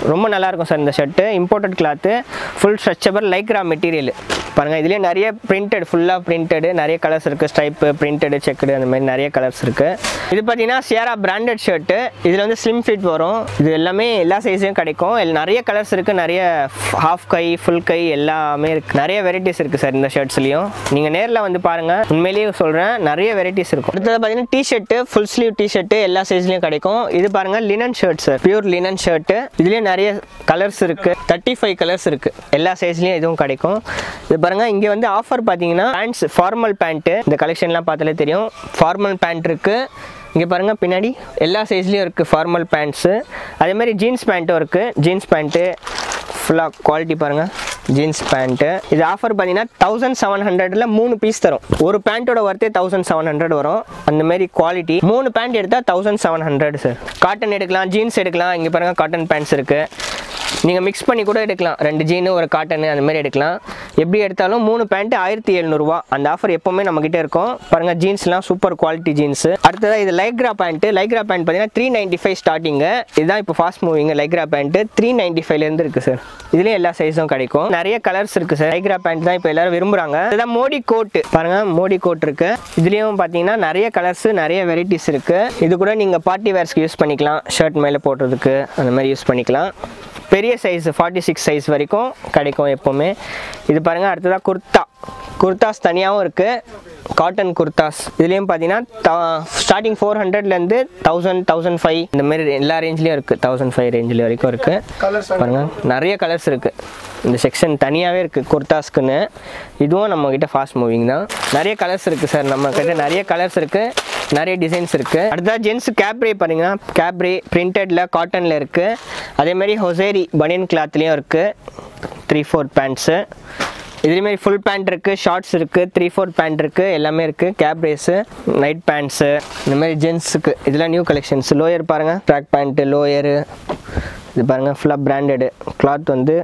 Speaker 1: ரொம்ப நல்லா இருக்கும் சார் இந்த shirt imported cloth full stretchable Lycra material பாருங்கள் இதுலேயே நிறைய பிரிண்டட் ஃபுல்லாக பிரிண்டடு நிறைய கலர்ஸ் இருக்குது ஸ்ட்ரைப்பு பிரிண்டடு செக்குடு அந்த மாதிரி நிறைய கலர்ஸ் இருக்குது இது பார்த்தீங்கன்னா சியாரா பிராண்டட் ஷர்ட்டு இதில் வந்து ஸ்லிம் ஃபிட் வரும் இது எல்லாமே எல்லா சைஸையும் கிடைக்கும் இதில் நிறைய கலர்ஸ் இருக்குது நிறைய ஹாஃப் கை ஃபுல் கை எல்லாமே இருக்குது நிறைய வெரைட்டிஸ் இருக்குது சார் இந்த ஷர்ட்ஸ்லையும் நீங்கள் நேரில் வந்து பாருங்கள் உண்மையிலேயே சொல்கிறேன் நிறைய வெரைட்டிஸ் இருக்கும் அடுத்தது பார்த்தீங்கன்னா டிஷர்ட்டு ஃபுல் ஸ்லீவ் டிஷர்ட்டு எல்லா சைஸ்லையும் கிடைக்கும் இது பாருங்கள் linen shirt sir pure linen shirt இதுலேயே நிறைய கலர்ஸ் இருக்குது தேர்ட்டி ஃபைவ் கலர்ஸ் இருக்குது எல்லா சைஸ்லையும் இதுவும் கிடைக்கும் இது பாருங்கள் இங்கே வந்து ஆஃபர் பார்த்தீங்கன்னா பேண்ட்ஸ் ஃபார்மல் பேண்ட்டு இந்த கலெக்ஷன்லாம் பார்த்தாலே தெரியும் ஃபார்மல் பேண்ட் இருக்குது இங்கே பாருங்கள் பின்னாடி எல்லா சைஸ்லேயும் இருக்குது ஃபார்மல் பேண்ட்ஸு அதே மாதிரி ஜீன்ஸ் பேண்ட்டும் இருக்குது ஜீன்ஸ் பேண்ட்டு ஃபுல்லாக குவாலிட்டி பாருங்கள் ஜீன்ஸ் பேண்ட்டு இது ஆஃபர் பார்த்தீங்கன்னா தௌசண்ட் செவன் ஹண்ட்ரடில் மூணு பீஸ் தரும் ஒரு பேண்ட்டோட ஒர்த்தே தௌசண்ட் செவன் ஹண்ட்ரட் வரும் அந்த மாதிரி குவாலிட்டி மூணு பேண்ட் எடுத்தால் thousand seven hundred sir cotton எடுக்கலாம் ஜீன்ஸ் எடுக்கலாம் இங்கே பாருங்கள் காட்டன் பேண்ட்ஸ் இருக்குது நீங்கள் மிக்ஸ் பண்ணி கூட எடுக்கலாம் ரெண்டு ஜீனு ஒரு காட்டனு அந்த மாதிரி எடுக்கலாம் எப்படி எடுத்தாலும் மூணு பேண்ட்டு ஆயிரத்தி எழுநூறுவா அந்த ஆஃபர் எப்போவுமே நம்மக்கிட்ட இருக்கும் பாருங்கள் ஜீன்ஸ்லாம் சூப்பர் குவாலிட்டி ஜீன்ஸு அடுத்ததாக இது லைக்ரா பேண்ட்டு லைக்ரா பேண்ட் பார்த்தீங்கன்னா த்ரீ நைன்ட்டி ஃபைவ் ஸ்டார்டிங்கு இதுதான் இப்போ fast moving Lycra pant three ninety ஃபைவ்லேருந்து இருக்குது சார் இதுலேயும் எல்லா சைஸும் கிடைக்கும் நிறைய கலர்ஸ் இருக்குது சார் லைக்ரா பேண்ட் தான் இப்போ எல்லாரும் விரும்புகிறாங்க இதுதான் மோடி கோட்டு பாருங்கள் மோடி கோட் இருக்குது இதுலேயும் பார்த்தீங்கன்னா நிறைய கலர்ஸ் நிறைய வெரைட்டிஸ் இருக்குது இது கூட நீங்கள் பார்ட்டி வேர்ஸ்க்கு யூஸ் பண்ணிக்கலாம் ஷர்ட் மேலே போடுறதுக்கு அந்த மாதிரி யூஸ் பண்ணிக்கலாம் பெரிய சைஸ் ஃபார்ட்டி சிக்ஸ் சைஸ் வரைக்கும் கிடைக்கும் எப்போவுமே இது பாருங்கள் அடுத்ததாக குர்தா குர்தாஸ் தனியாகவும் இருக்குது காட்டன் குர்தாஸ் இதுலேயும் பார்த்தீங்கன்னா ஸ்டார்டிங் ஃபோர் ஹண்ட்ரட்லேருந்து தௌசண்ட் தௌசண்ட் ஃபைவ் இந்த மாதிரி எல்லா ரேஞ்ச்லேயும் இருக்குது தௌசண்ட் ஃபைவ் ரேஞ்சில் வரைக்கும் இருக்குது பாருங்கள் நிறைய கலர்ஸ் இருக்குது இந்த செக்ஷன் தனியாகவே இருக்குது குர்தாஸ்க்குன்னு இதுவும் நம்மக்கிட்ட ஃபாஸ்ட் மூவிங் தான் நிறைய கலர்ஸ் இருக்குது சார் நம்ம கிட்ட நிறைய கலர்ஸ் இருக்குது நிறைய டிசைன்ஸ் இருக்குது அடுத்தது ஜென்ஸ் கேப்ரே பாருங்கன்னா கேப்ரே பிரிண்டடில் காட்டனில் இருக்குது அதேமாதிரி ஹொசேரி பனியன் கிளாத்லேயும் இருக்குது த்ரீ ஃபோர் பேண்ட்ஸு இதுலேயுமே ஃபுல் பேண்ட் இருக்குது ஷார்ட்ஸ் இருக்குது த்ரீ ஃபோர் பேண்ட் இருக்குது எல்லாமே இருக்குது கேப்ரேஸு நைட் பேண்ட்ஸு இந்த மாதிரி ஜென்ஸுக்கு இதெல்லாம் நியூ கலெக்ஷன்ஸ் லோயர் பாருங்கள் ட்ராக் பேண்ட்டு லோயரு இது பாருங்கள் ஃபுல்லாக பிராண்டடு கிளாத் வந்து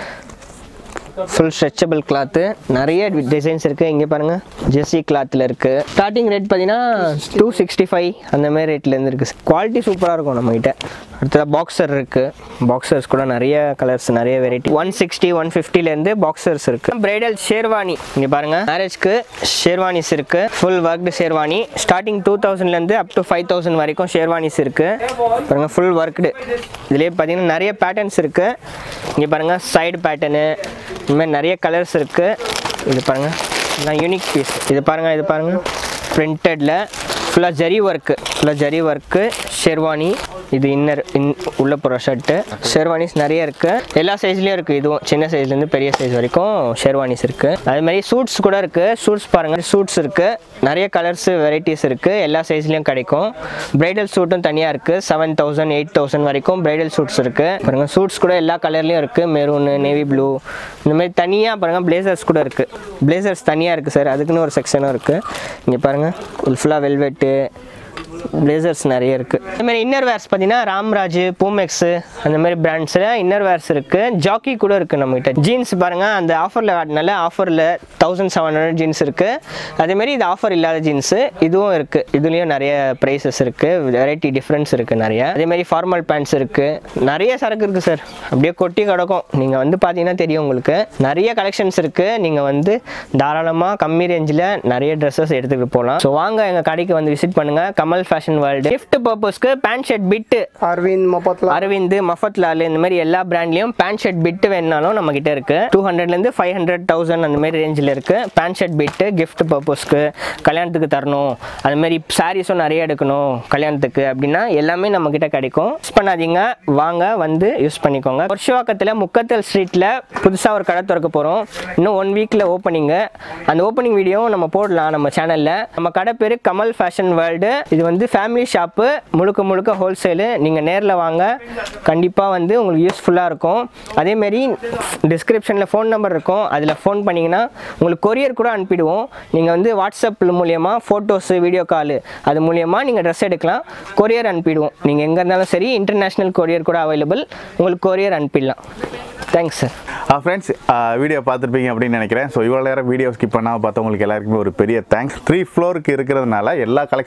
Speaker 1: ஃபுல் ஸ்ட்ரெச்சபிள் கிளாத்து நிறைய டிசைன்ஸ் இருக்குது இங்கே பாருங்கள் ஜெர்சி கிளாத்தில் இருக்குது ஸ்டார்டிங் ரேட் பார்த்தீங்கன்னா டூ சிக்ஸ்டி ஃபைவ் அந்த மாதிரி ரேட்லேருந்து இருக்குது குவாலிட்டி சூப்பராக இருக்கும் நம்மகிட்ட அடுத்ததாக பாக்ஸர் இருக்குது பாக்ஸர்ஸ் கூட நிறைய கலர்ஸ் நிறைய வெரைட்டி ஒன் சிக்ஸ்டி ஒன் ஃபிஃப்டிலேருந்து பாக்ஸர்ஸ் இருக்குது பிரைடல் ஷேர்வானி இங்கே பாருங்கள் மேரேஜ்க்கு ஷேர்வானிஸ் இருக்குது full worked sherwani starting two தௌசண்ட்லேருந்து அப் டு ஃபைவ் தௌசண்ட் வரைக்கும் ஷேர்வானிஸ் இருக்குது பாருங்கள் ஃபுல் ஒர்க்டு இதுலேயே பார்த்தீங்கன்னா நிறைய பேட்டர்ன்ஸ் இருக்குது இங்கே பாருங்கள் சைடு பேட்டர்னு இந்த மாதிரி நிறைய கலர்ஸ் இருக்குது இது பாருங்கள் இதெல்லாம் யூனிக் பீஸ் இது பாருங்கள் இது பாருங்கள் பிரிண்டடில் ஃபுல்லாக ஜரி ஒர்க்கு ஃபுல்லாக ஜரி ஒர்க்கு ஷெர்வானி இது இன்னர் இன் உள்ள போகிற ஷர்ட்டு ஷெர்வானிஸ் நிறைய இருக்குது எல்லா சைஸ்லேயும் இருக்குது இதுவும் சின்ன சைஸ்லேருந்து பெரிய சைஸ் வரைக்கும் ஷெர்வானிஸ் இருக்குது அதே மாதிரி சூட்ஸ் கூட இருக்குது சூட்ஸ் பாருங்கள் சூட்ஸ் இருக்குது நிறைய கலர்ஸ் வெரைட்டிஸ் இருக்குது எல்லா சைஸ்லேயும் கிடைக்கும் பிரைடல் சூட்டும் தனியாக இருக்குது செவன் தௌசண்ட் எயிட் தௌசண்ட் வரைக்கும் பிரைடல் சூட்ஸ் இருக்குது பாருங்கள் சூட்ஸ் கூட எல்லா கலர்லேயும் இருக்குது மெரூனு நேவி ப்ளூ இந்த மாதிரி தனியாக பாருங்கள் பிளேசர்ஸ் கூட இருக்குது பிளேசர்ஸ் தனியாக இருக்குது சார் அதுக்குன்னு ஒரு செக்ஷனும் இருக்குது இங்கே பாருங்கள் ஃபுல்லாக வெல்வெட்டு பிளேசர்ஸ் நிறைய இருக்குது அதே மாதிரி இன்னர் வேர்ஸ் பார்த்தீங்கன்னா ராம்ராஜ் பூமெக்ஸு அந்த மாதிரி பிராண்ட்ஸில் இன்னர் வேர்ஸ் இருக்குது ஜாக்கி கூட இருக்குது நம்மகிட்ட ஜீன்ஸ் பாருங்கள் அந்த ஆஃபரில் காட்டினால ஆஃபரில் தௌசண்ட் செவன் ஹண்ட்ரட் ஜீன்ஸ் இருக்குது அதேமாரி இது ஆஃபர் இல்லாத ஜீன்ஸு இதுவும் இருக்குது இதுலேயும் நிறைய ப்ரைஸஸ் இருக்குது வெரைட்டி டிஃப்ரென்ஸ் இருக்குது நிறைய அதேமாரி ஃபார்மல் பேண்ட்ஸ் இருக்குது நிறைய சரக்கு இருக்குது சார் அப்படியே கொட்டி கிடக்கும் நீங்கள் வந்து பார்த்தீங்கன்னா தெரியும் உங்களுக்கு நிறைய கலெக்ஷன்ஸ் இருக்குது நீங்கள் வந்து தாராளமாக கம்மி ரேஞ்சில் நிறைய ட்ரெஸ்ஸஸ் எடுத்துகிட்டு போகலாம் ஸோ வாங்க எங்கள் கடைக்கு வந்து விசிட் பண்ணுங்கள் கமல் ஃபேஷன் வேர்ல்டு gift பர்பஸ்க்கு pant shirt bit
Speaker 4: Arvind Mafatlal
Speaker 1: Arvind Mafatlal இந்த மாதிரி எல்லா பிராண்ட்லயும் பேண்ட் ஷர்ட் பிட்டு வேணாலும் நம்ம கிட்ட இருக்கு டூ ஹண்ட்ரட்லேருந்து ஃபைவ் ஹண்ட்ரட் தௌசண்ட் அந்த மாதிரி ரேஞ்சில் இருக்கு பேண்ட் ஷர்ட் பிட்டு gift பர்பஸ்க்கு கல்யாணத்துக்கு தரணும் அது மாதிரி சாரீஸும் நிறைய எடுக்கணும் கல்யாணத்துக்கு அப்படின்னா எல்லாமே நம்ம கிட்ட கிடைக்கும் யூஸ் பண்ணாதீங்க வாங்க வந்து யூஸ் பண்ணிக்கோங்க வருஷவாக்கத்தில் முக்கத்தல் ஸ்ட்ரீட்டில் புதுசாக ஒரு கடை திறக்க போகிறோம் இன்னும் ஒன் வீக்கில் ஓப்பனிங்கு அந்த ஓப்பனிங் வீடியோவும் நம்ம போடலாம் நம்ம சேனலில் நம்ம கடை பேர் கமல் ஃபேஷன் வேர்ல்டு இது வந்து ஃபேமிலி ஷாப்பு முழுக்க முழுக்க ஹோல்சேலு நீங்கள் நேரில் வாங்க கண்டிப்பாக வந்து உங்களுக்கு யூஸ்ஃபுல்லாக இருக்கும் அதேமாரி டிஸ்கிரிப்ஷனில் ஃபோன் நம்பர் இருக்கும் அதில் ஃபோன் பண்ணிங்கன்னா உங்களுக்கு கொரியர் கூட அனுப்பிடுவோம் நீங்கள் வந்து வாட்ஸ்அப் மூலியமாக ஃபோட்டோஸு வீடியோ காலு அது மூலியமாக நீங்கள் ட்ரெஸ் எடுக்கலாம் கொரியர் அனுப்பிடுவோம் நீங்கள் எங்கே இருந்தாலும் சரி இன்டர்நேஷ்னல் கொரியர் கூட அவைலபிள் உங்களுக்கு கொரியர் அனுப்பிடலாம் தேங்க்ஸ் சார்
Speaker 3: ஃப்ரெண்ட்ஸ் வீடியோ பார்த்துருப்பீங்க அப்படின்னு நினைக்கிறேன் ஸோ இவ்வளோ நேரம் வீடியோ ஸ்கிப் பண்ணாமல் பார்த்தவங்களுக்கு எல்லாருக்குமே ஒரு பெரிய தேங்க்ஸ் த்ரீ ஃப்ளோருக்கு இருக்கிறதுனால எல்லா கலெக்ஷன்ஸுமே இருக்குது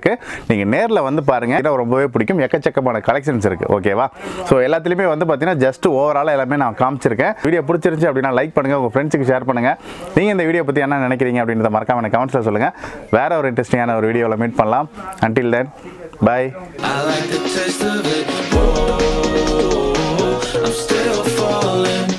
Speaker 3: இருக்குது நீங்கள் நேரில் வந்து பாருங்கள் இது ரொம்பவே பிடிக்கும் எக்கச்சக்கமான கலெக்ஷன்ஸ் இருக்குது ஓகேவா ஸோ எல்லாத்துலேயுமே வந்து பார்த்தீங்கன்னா ஜஸ்ட் ஓவரால் எல்லாமே நான் காமிச்சிருக்கேன் வீடியோ பிடிச்சிருந்துச்சு அப்படின்னா லைக் பண்ணுங்கள் உங்கள் ஃப்ரெண்ட்ஸுக்கு ஷேர் பண்ணுங்கள் நீங்கள் இந்த வீடியோ பற்றி என்ன நினைக்கிறீங்க அப்படின்றத மறக்காம எனக்கு கமெண்ட்ஸில் சொல்லுங்கள் வேற ஒரு இன்ட்ரெஸ்டிங்கான ஒரு வீடியோவில் மீட் பண்ணலாம் until then bye
Speaker 2: I like the taste of it. Whoa, I'm still falling